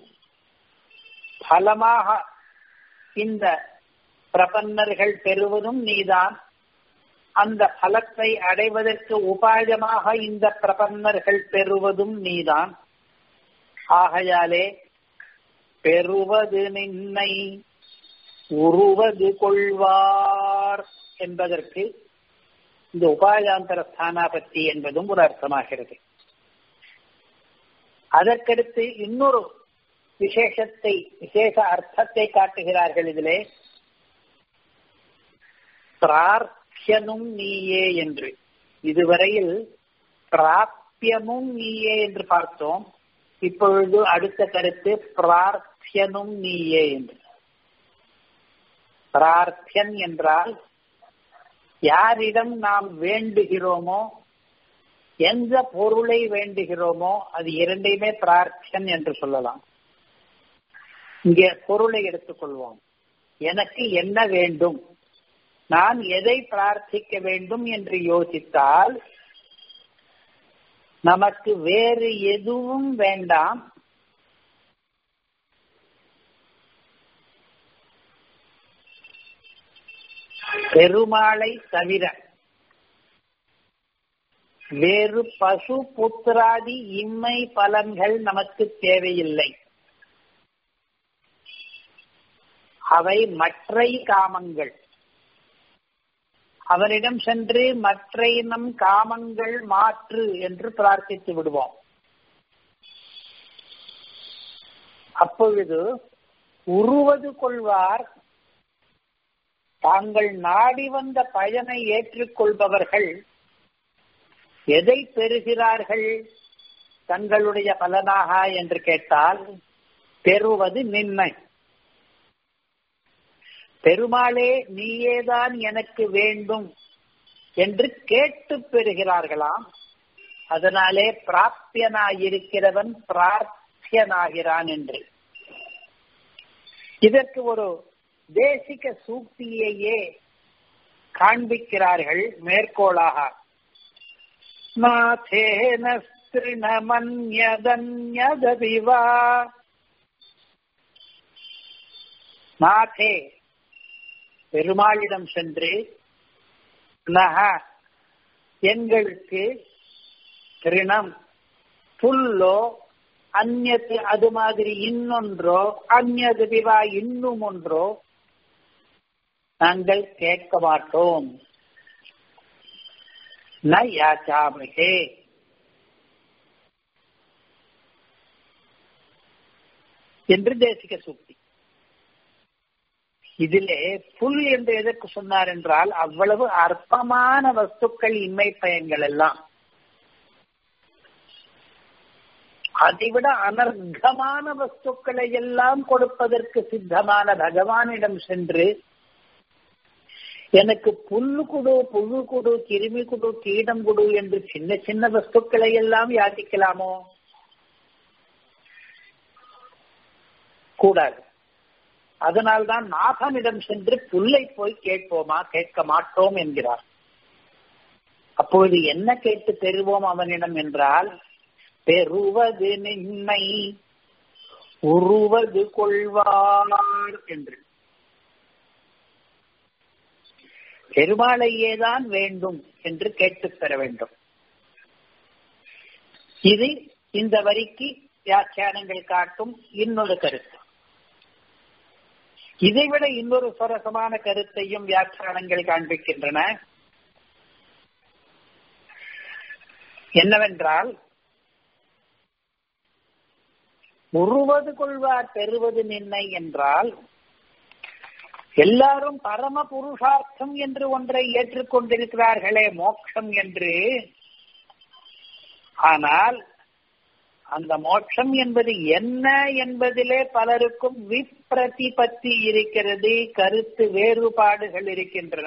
பலமாக இந்த பிரபன்னர்கள் பெறுவதும் நீதான் அந்த பலத்தை அடைவதற்கு உபாயமாக இந்த பிரபன்னர்கள் பெறுவதும் நீதான் ஆகையாலே பெறுவது நின்னை உருவது கொள்வார் என்பதற்கு இந்த உபாயாந்தர ஸ்தானாபத்தி என்பதும் ஒரு அர்த்தமாகிறது அதற்கடுத்து இன்னொரு விசேஷத்தை விசேஷ அர்த்தத்தை காட்டுகிறார்கள் இதிலே பிரார்த்தியனும் நீயே என்று இதுவரையில் பிராப்பியமும் நீயே என்று பார்த்தோம் இப்பொழுது அடுத்த கருத்து பிரார்த்தியனும் நீயே என்று பிரார்த்தியன் என்றால் யாரிடம் நாம் வேண்டுகிறோமோ எந்த பொருளை வேண்டுகிறோமோ அது இரண்டையுமே பிரார்த்தியன் என்று சொல்லலாம் இங்கே பொருளை எடுத்துக்கொள்வோம் எனக்கு என்ன வேண்டும் நான் எதை பிரார்த்திக்க வேண்டும் என்று யோசித்தால் நமக்கு வேறு எதுவும் வேண்டாம் பெருமாளை தவிர வேறு பசு புத்திராதி இம்மை பலன்கள் நமக்கு தேவையில்லை அவை மற்றை காமங்கள் அவனிடம் சென்று மற்ற நம் காமங்கள் மாற்று என்று பிரார்த்தித்து விடுவோம் அப்பொழுது உருவது கொள்வார் தாங்கள் நாடி வந்த பயனை ஏற்றுக்கொள்பவர்கள் எதை பெறுகிறார்கள் தங்களுடைய பலனாக என்று கேட்டால் பெறுவது நின்மை பெருமாளே நீயேதான் எனக்கு வேண்டும் என்று கேட்டு பெறுகிறார்களாம் அதனாலே பிராப்தியனாயிருக்கிறவன் பிரார்த்தியனாகிறான் என்று இதற்கு ஒரு தேசிக சூக்தியையே காண்பிக்கிறார்கள் மேற்கோளாக நாதேன ஸ்திருணமன்யதன்யதபிவா நாதே பெருமாளிடம் சென்று நக எங்களுக்கு திருணம் புல்லோ அந்நத்து அது மாதிரி இன்னொன்றோ அந்நது விவா இன்னும் ஒன்றோ நாங்கள் கேட்க மாட்டோம் ந யாச்சாமகே என்று தேசிக சூக்தி இதிலே புல் என்று எதற்கு சொன்னார் என்றால் அவ்வளவு அற்பமான வஸ்துக்கள் இன்மை பயன்கள் எல்லாம் அதைவிட அனர்த்தமான வஸ்துக்களை எல்லாம் கொடுப்பதற்கு சித்தமான பகவானிடம் சென்று எனக்கு புல்லு குடு புழு குடு கிருமி குடு கீடம் குடு என்று சின்ன சின்ன வஸ்துக்களை எல்லாம் யாசிக்கலாமோ கூடாது அதனால்தான் நாதனிடம் சென்று புல்லை போய் கேட்போமா கேட்க மாட்டோம் என்கிறார் அப்பொழுது என்ன கேட்டு பெறுவோம் அவனிடம் என்றால் பெறுவது நின்னை உருவது கொள்வார் என்று பெருமாளையேதான் வேண்டும் என்று கேட்டு பெற வேண்டும் இது இந்த வரிக்கு வியாக்கியானங்கள் காட்டும் இன்னொரு கருத்து இதைவிட இன்னொரு சுரசமான கருத்தையும் வியாக்கியானங்கள் காண்பிக்கின்றன என்னவென்றால் உருவது கொள்வார் பெறுவது நின்னை என்றால் எல்லாரும் பரம புருஷார்த்தம் என்று ஒன்றை ஏற்றுக்கொண்டிருக்கிறார்களே மோட்சம் என்று ஆனால் அந்த மோட்சம் என்பது என்ன என்பதிலே பலருக்கும் விப்ரதிபத்தி இருக்கிறது கருத்து வேறுபாடுகள் இருக்கின்றன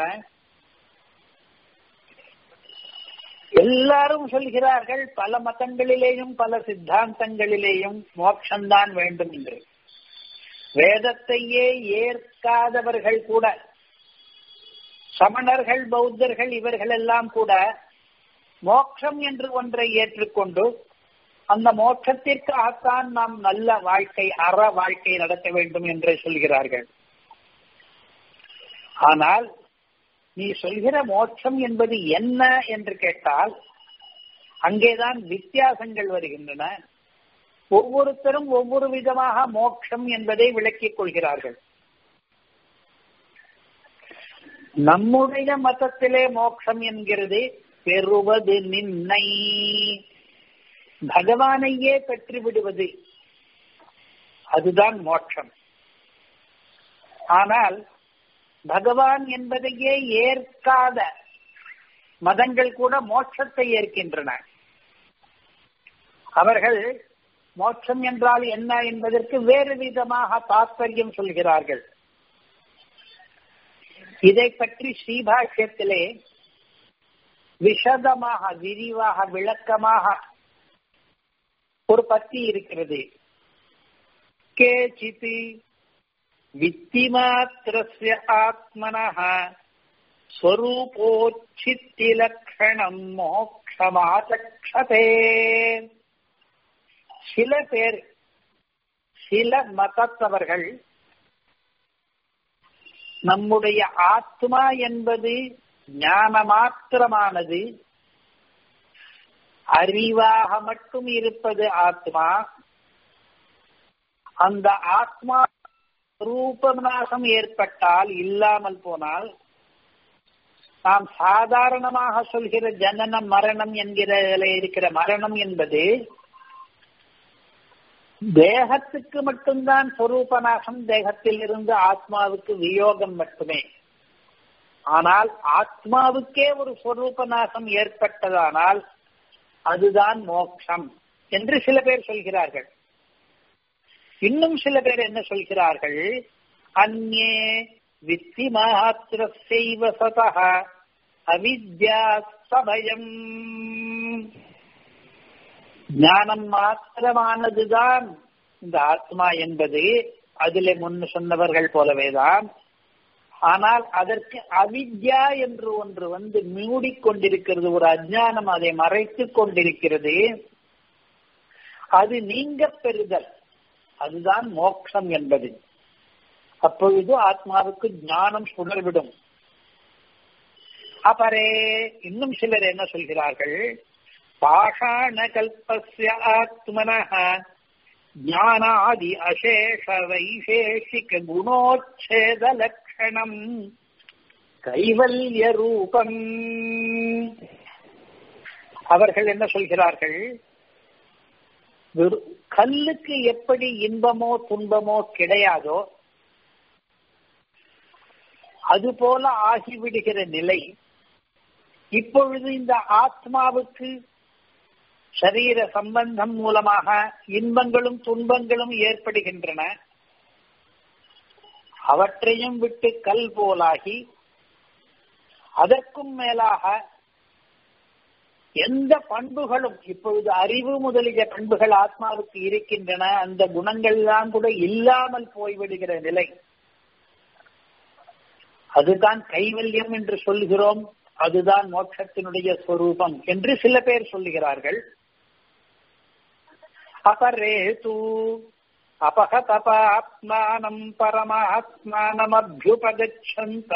எல்லாரும் சொல்கிறார்கள் பல மதங்களிலேயும் பல சித்தாந்தங்களிலேயும் மோட்சம்தான் வேண்டும் என்று வேதத்தையே ஏற்காதவர்கள் கூட சமணர்கள் பௌத்தர்கள் இவர்கள் எல்லாம் கூட மோட்சம் என்று ஒன்றை ஏற்றுக்கொண்டு அந்த மோட்சத்திற்காகத்தான் நாம் நல்ல வாழ்க்கை அற வாழ்க்கை நடத்த வேண்டும் என்று சொல்கிறார்கள் ஆனால் நீ சொல்கிற மோட்சம் என்பது என்ன என்று கேட்டால் அங்கேதான் வித்தியாசங்கள் வருகின்றன ஒவ்வொருத்தரும் ஒவ்வொரு விதமாக மோட்சம் என்பதை விளக்கிக் கொள்கிறார்கள் நம்முடைய மதத்திலே மோட்சம் என்கிறது பெறுவது நின்னை பகவானையே பெற்று விடுவது அதுதான் மோட்சம் ஆனால் பகவான் என்பதையே ஏற்காத மதங்கள் கூட மோட்சத்தை ஏற்கின்றன அவர்கள் மோட்சம் என்றால் என்ன என்பதற்கு வேறு விதமாக தாற்பயம் சொல்கிறார்கள் இதை பற்றி ஸ்ரீபாஷ்யத்திலே விஷதமாக விரிவாக விளக்கமாக ஒரு பத்தி இருக்கிறது கேச்சித் வித்திமாத்திரஸ்ய ஆத்மனः ஸ்வரூபோச்சித்திலக்ஷணம் மோக்ஷமாச்சக்ஷதே சில பேர் சில மதத்தவர்கள் நம்முடைய ஆத்மா என்பது ஞான மாத்திரமானது அறிவாக மட்டும் இருப்பது ஆத்மா அந்த ஆத்மா ரூபநாசம் ஏற்பட்டால் இல்லாமல் போனால் நாம் சாதாரணமாக சொல்கிற ஜனனம் மரணம் என்கிற இருக்கிற மரணம் என்பது தேகத்துக்கு மட்டும்தான் சொரூபநாசம் தேகத்தில் இருந்து ஆத்மாவுக்கு வியோகம் மட்டுமே ஆனால் ஆத்மாவுக்கே ஒரு சொரூபநாசம் ஏற்பட்டதானால் அதுதான் மோட்சம் என்று சில பேர் சொல்கிறார்கள் இன்னும் சில பேர் என்ன சொல்கிறார்கள் அந்நே வித்தி மாத்திர செய்வ சதா அவித்யா சபயம் ஞானம் மாத்திரமானதுதான் இந்த ஆத்மா என்பது அதிலே முன்னு சொன்னவர்கள் போலவேதான் ஆனால் அதற்கு அவித்யா என்று ஒன்று வந்து மூடிக்கொண்டிருக்கிறது ஒரு அஜானம் அதை மறைத்துக் கொண்டிருக்கிறது அது நீங்க பெறுதல் அதுதான் மோட்சம் என்பது அப்பொழுது ஆத்மாவுக்கு ஞானம் சுடர்விடும் அபரே இன்னும் சிலர் என்ன சொல்கிறார்கள் பாஷாண கல்பஸ்ய ஆத்மன ஞானாதி அசேஷ வைசேஷிக குணோச்சேத லட்சணம் கைவல்ய ரூபம் அவர்கள் என்ன சொல்கிறார்கள் கல்லுக்கு எப்படி இன்பமோ துன்பமோ கிடையாதோ அதுபோல ஆகிவிடுகிற நிலை இப்பொழுது இந்த ஆத்மாவுக்கு சரீர சம்பந்தம் மூலமாக இன்பங்களும் துன்பங்களும் ஏற்படுகின்றன அவற்றையும் விட்டு கல் போலாகி அதற்கும் மேலாக எந்த பண்புகளும் இப்பொழுது அறிவு முதலிய பண்புகள் ஆத்மாவுக்கு இருக்கின்றன அந்த குணங்கள் எல்லாம் கூட இல்லாமல் போய்விடுகிற நிலை அதுதான் கைவல்யம் என்று சொல்கிறோம் அதுதான் மோட்சத்தினுடைய ஸ்வரூபம் என்று சில பேர் சொல்லுகிறார்கள் அபரேது அபகதபாத்மானம் பரமாத்மானம் அபியுபகச்சந்த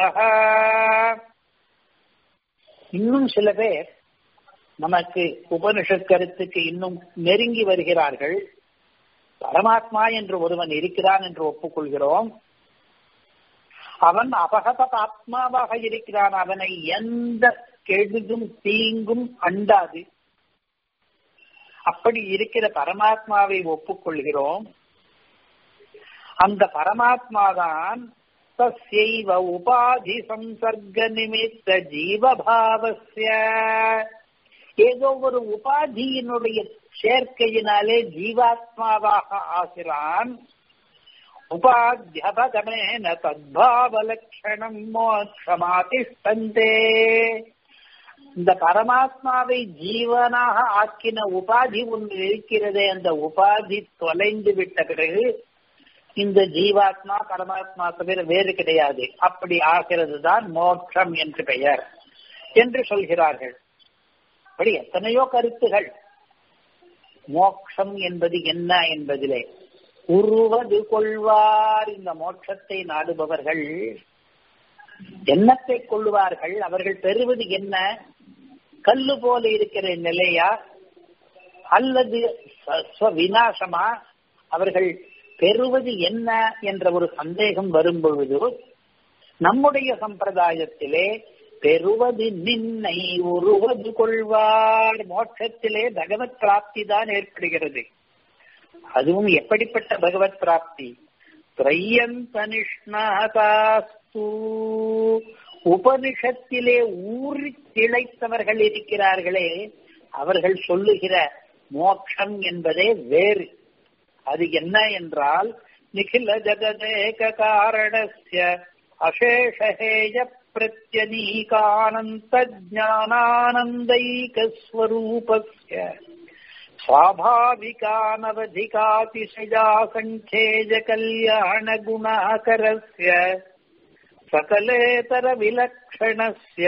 இன்னும் சில பேர் நமக்கு உபனிஷத் கருத்துக்கு இன்னும் நெருங்கி வருகிறார்கள் பரமாத்மா என்று ஒருவன் இருக்கிறான் என்று ஒப்புக்கொள்கிறோம் அவன் அபகத ஆத்மாவாக இருக்கிறான் அவனை எந்த கெடுதும் தீங்கும் அண்டாது அப்படி இருக்கிற பரமாத்மாவை ஒப்புக்கொள்கிறோம் அந்த பரமாத்மாதான் தஸ்யைவ உபாதி சம்சர்க நிமித்த ஜீவபாவஸ்ய ஏதோ ஒரு உபாதியினுடைய சேர்க்கையினாலே ஜீவாத்மாவாக ஆகிறான் உபாத்தியபகமேன தத்பாவலட்சணம் மோட்சமாதிஷ்டந்தே இந்த பரமாத்மாவை ஜீவனாக ஆக்கின உபாதி ஒன்று இருக்கிறதே அந்த உபாதி தொலைந்து விட்ட பிறகு இந்த ஜீவாத்மா பரமாத்மா தவிர வேறு கிடையாது அப்படி ஆகிறது தான் மோட்சம் என்று பெயர் என்று சொல்கிறார்கள் அப்படி எத்தனையோ கருத்துகள் மோட்சம் என்பது என்ன என்பதிலே உருவது கொள்வார் இந்த மோட்சத்தை நாடுபவர்கள் எண்ணத்தை கொள்வார்கள் அவர்கள் பெறுவது என்ன கல்லு போல இருக்கிற நிலையா அல்லது விநாசமா அவர்கள் பெறுவது என்ன என்ற ஒரு சந்தேகம் வரும் பொழுது நம்முடைய சம்பிரதாயத்திலே பெறுவது நின்னை உருவது கொள்வார் மோட்சத்திலே பகவத் பிராப்தி தான் ஏற்படுகிறது அதுவும் எப்படிப்பட்ட பகவத் பிராப்தி திரையந்தனிஷ்ணாதாஸ்து உபனிஷத்திலே ஊறி திளைத்தவர்கள் இருக்கிறார்களே அவர்கள் சொல்லுகிற மோட்சம் என்பதே வேறு அது என்ன என்றால் நிகில ஜகதேக காரணஸ்ய அசேஷஹேய பிரத்யனீகானந்த ஜானானந்தைகஸ்வரூபஸ்ய स्वाभाविकानवधिकातिशया सङ्ख्येज कल्याणगुणाकरस्य सकलेतरविलक्षणस्य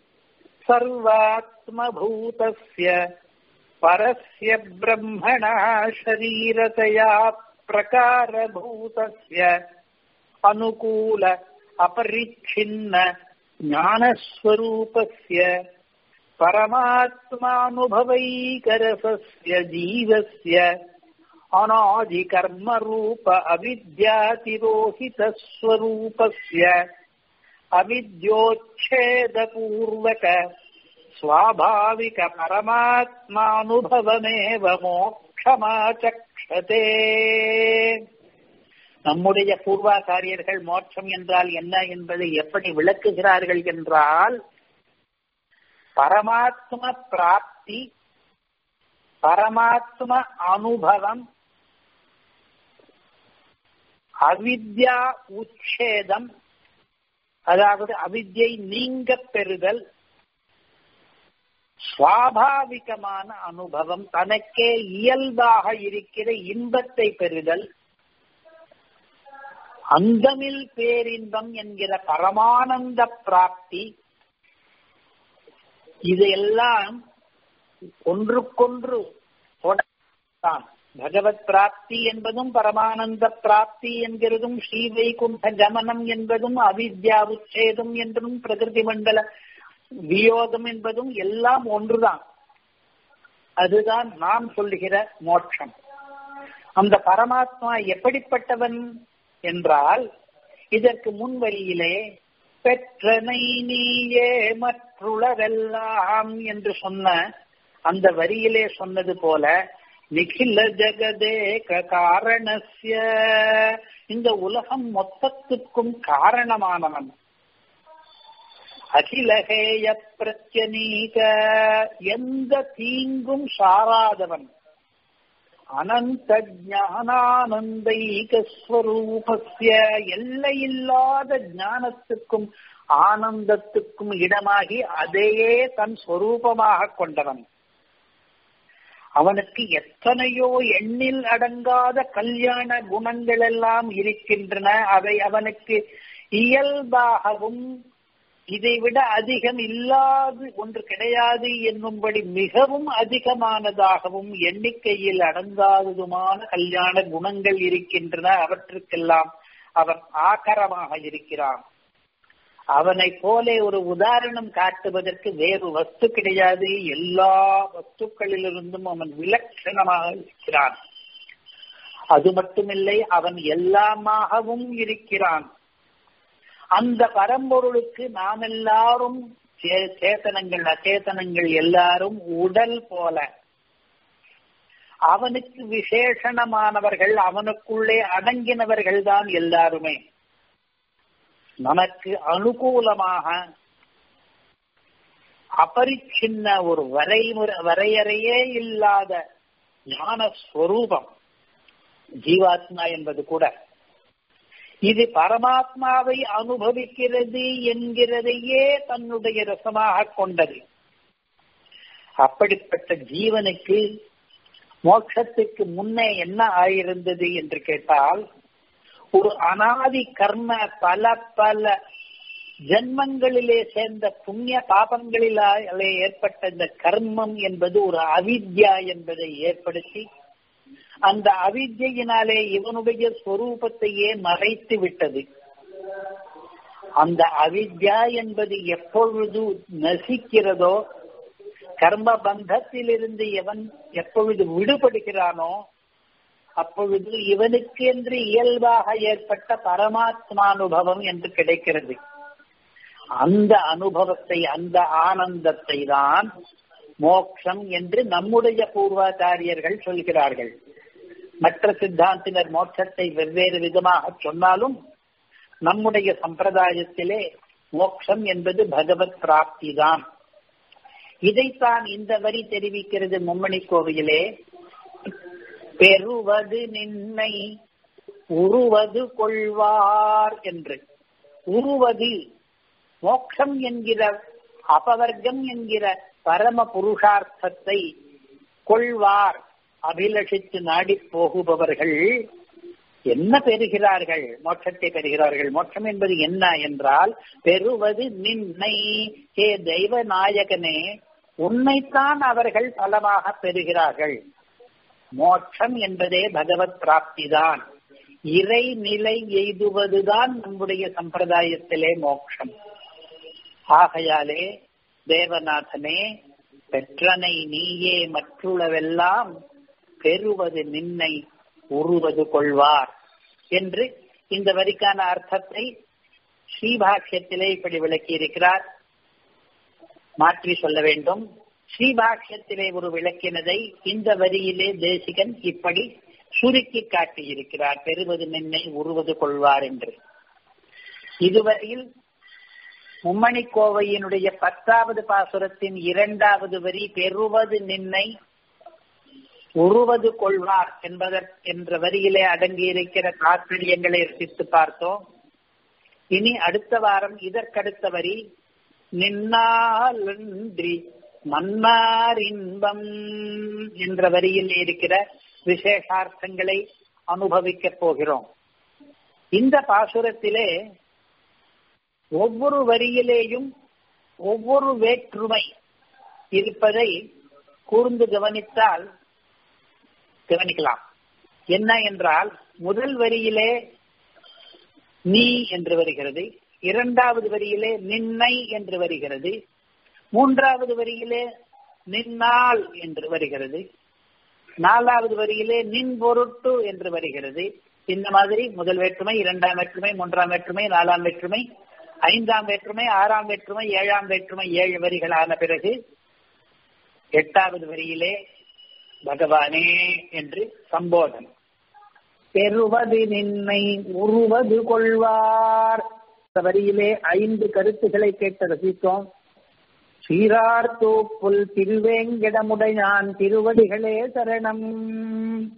सर्वात्मभूतस्य परस्य ब्रह्मणा शरीरतया प्रकारभूतस्य अनुकूल अपरिच्छिन्न ज्ञानस्वरूपस्य परमात्मानुभवैकरसस्य जीवस्य अनादिकर्मरूप अविद्यातिरोहितस्वरूपस्य अविद्योच्छेदपूर्वक स्वाभाविक परमात्मानुभवमेव மோட்சமாச்சக்ஷதே நம்முடைய பூர்வாச்சாரியர்கள் மோட்சம் என்றால் என்ன என்பதை எப்படி விளக்குகிறார்கள் என்றால் பரமாத்ம பிராப்தி பரமாத்ம அனுபவம் அவித்யா உச்சேதம் அதாவது அவித்யை நீங்க பெறுதல் சுவாபாவிகமான அனுபவம் தனக்கே இயல்பாக இருக்கிற இன்பத்தை பெறுதல் அந்தமில் பேரின்பம் என்கிற பரமானந்த பிராப்தி இதையெல்லாம் ஒன்றுக்கொன்று தான் பகவத் பிராப்தி என்பதும் பரமானந்த பிராப்தி என்கிறதும் ஸ்ரீவைகுண்ட கமனம் என்பதும் அவித்யா உச்சேதம் என்றும் பிரகிருதி மண்டல வியோகம் என்பதும் எல்லாம் ஒன்றுதான் அதுதான் நாம் சொல்லுகிற மோட்சம் அந்த பரமாத்மா எப்படிப்பட்டவன் என்றால் இதற்கு முன் வரியிலே பெற்றனை நீயே மற்றுளரெல்லாம் என்று சொன்ன அந்த வரியிலே சொன்னது போல நிகில ஜெகதேக காரணஸ்ய இந்த உலகம் மொத்தத்துக்கும் காரணமானவன் அகிலகேய பிரத்யனீக எந்த தீங்கும் சாராதவன் அனந்த ஞானானந்தைகஸ்வரூபஸ்ய எல்லையில்லாத ஞானத்துக்கும் ஆனந்தத்துக்கும் இடமாகி அதையே தன் ஸ்வரூபமாக கொண்டவன் அவனுக்கு எத்தனையோ எண்ணில் அடங்காத கல்யாண குணங்கள் எல்லாம் இருக்கின்றன அவை அவனுக்கு இயல்பாகவும் இதைவிட அதிகம் இல்லாது ஒன்று கிடையாது என்னும்படி மிகவும் அதிகமானதாகவும் எண்ணிக்கையில் அடங்காததுமான கல்யாண குணங்கள் இருக்கின்றன அவற்றுக்கெல்லாம் அவன் ஆக்கரமாக இருக்கிறான் அவனை போல ஒரு உதாரணம் காட்டுவதற்கு வேறு வஸ்து கிடையாது எல்லா வஸ்துக்களிலிருந்தும் அவன் விலட்சணமாக இருக்கிறான் அது மட்டுமில்லை அவன் எல்லாமாகவும் இருக்கிறான் அந்த பரம்பொருளுக்கு நாம் எல்லாரும் சேத்தனங்கள் அச்சேதனங்கள் எல்லாரும் உடல் போல அவனுக்கு விசேஷணமானவர்கள் அவனுக்குள்ளே அடங்கினவர்கள் தான் எல்லாருமே நமக்கு அனுகூலமாக அபரிச்சின்ன ஒரு வரைமுறை வரையறையே இல்லாத ஞான ஸ்வரூபம் ஜீவாத்மா என்பது கூட இது பரமாத்மாவை அனுபவிக்கிறது என்கிறதையே தன்னுடைய ரசமாக கொண்டது அப்படிப்பட்ட ஜீவனுக்கு மோட்சத்துக்கு முன்னே என்ன ஆயிருந்தது என்று கேட்டால் ஒரு அனாதி கர்ம பல பல ஜென்மங்களிலே சேர்ந்த புண்ணிய பாபங்களிலே ஏற்பட்ட இந்த கர்மம் என்பது ஒரு அவித்யா என்பதை ஏற்படுத்தி அந்த அவித்யினாலே இவனுடைய ஸ்வரூபத்தையே மறைத்து விட்டது அந்த அவித்யா என்பது எப்பொழுது நசிக்கிறதோ கர்ம பந்தத்திலிருந்து எவன் எப்பொழுது விடுபடுகிறானோ அப்பொழுது இவனுக்கு என்று இயல்பாக ஏற்பட்ட பரமாத்மானுபவம் என்று கிடைக்கிறது அந்த அனுபவத்தை அந்த ஆனந்தத்தை தான் மோக்ஷம் என்று நம்முடைய பூர்வாச்சாரியர்கள் சொல்கிறார்கள் மற்ற சித்தாந்தினர் மோட்சத்தை வெவ்வேறு விதமாக சொன்னாலும் நம்முடைய சம்பிரதாயத்திலே மோக்ஷம் என்பது பகவத் பிராப்தி தான் இதைத்தான் இந்த வரி தெரிவிக்கிறது மும்மணி கோவிலே பெறுவது நின்னை உருவது கொள்வார் என்று உருவது மோட்சம் என்கிற அபவர்க்கம் என்கிற பரம புருஷார்த்தத்தை கொள்வார் அபிலஷித்து நாடி போகுபவர்கள் என்ன பெறுகிறார்கள் மோட்சத்தை பெறுகிறார்கள் மோட்சம் என்பது என்ன என்றால் பெறுவது நின்னை ஹே தெய்வ நாயகனே உன்னைத்தான் அவர்கள் பலமாக பெறுகிறார்கள் மோட்சம் என்பதே பகவத் பிராப்தி தான் இறை நிலை எய்துவதுதான் நம்முடைய சம்பிரதாயத்திலே மோட்சம் ஆகையாலே தேவநாதனே பெற்றனை நீயே மற்றுள்ளவெல்லாம் பெறுவது நின்னை உருவது கொள்வார் என்று இந்த வரிக்கான அர்த்தத்தை ஸ்ரீபாஷ்யத்திலே இப்படி விளக்கி இருக்கிறார் மாற்றி சொல்ல வேண்டும் ஸ்ரீபாஷ்யத்திலே ஒரு விளக்கினதை இந்த வரியிலே தேசிகன் இப்படி சுருக்கி காட்டியிருக்கிறார் பெறுவது நின்னை உருவது கொள்வார் என்று இதுவரையில் மும்மணி கோவையினுடைய பத்தாவது பாசுரத்தின் இரண்டாவது வரி பெறுவது நின்னை உருவது கொள்வார் என்பதற் என்ற வரியிலே அடங்கியிருக்கிற தாற்பயங்களை ரசித்து பார்த்தோம் இனி அடுத்த வாரம் இதற்கடுத்த வரி நின்னாலன்றி மன்னார் இன்பம் என்ற வரியில் இருக்கிற விசேஷார்த்தங்களை அனுபவிக்கப் போகிறோம் இந்த பாசுரத்திலே ஒவ்வொரு வரியிலேயும் ஒவ்வொரு வேற்றுமை இருப்பதை கூர்ந்து கவனித்தால் கவனிக்கலாம் என்ன என்றால் முதல் வரியிலே நீ என்று வருகிறது இரண்டாவது வரியிலே நின்னை என்று வருகிறது மூன்றாவது வரியிலே நின்னால் என்று வருகிறது நாலாவது வரியிலே நின் பொருட்டு என்று வருகிறது இந்த மாதிரி முதல் வேற்றுமை இரண்டாம் வேற்றுமை மூன்றாம் வேற்றுமை நாலாம் வேற்றுமை ஐந்தாம் வேற்றுமை ஆறாம் வேற்றுமை ஏழாம் வேற்றுமை ஏழு வரிகளான பிறகு எட்டாவது வரியிலே பகவானே என்று சம்போதனம் பெறுவது நின்னை உருவது கொள்வார் இந்த வரியிலே ஐந்து கருத்துக்களை கேட்டு ரசித்தோம் சீரார் தூப்புல் திருவேங்கிடமுடையான் திருவடிகளே சரணம்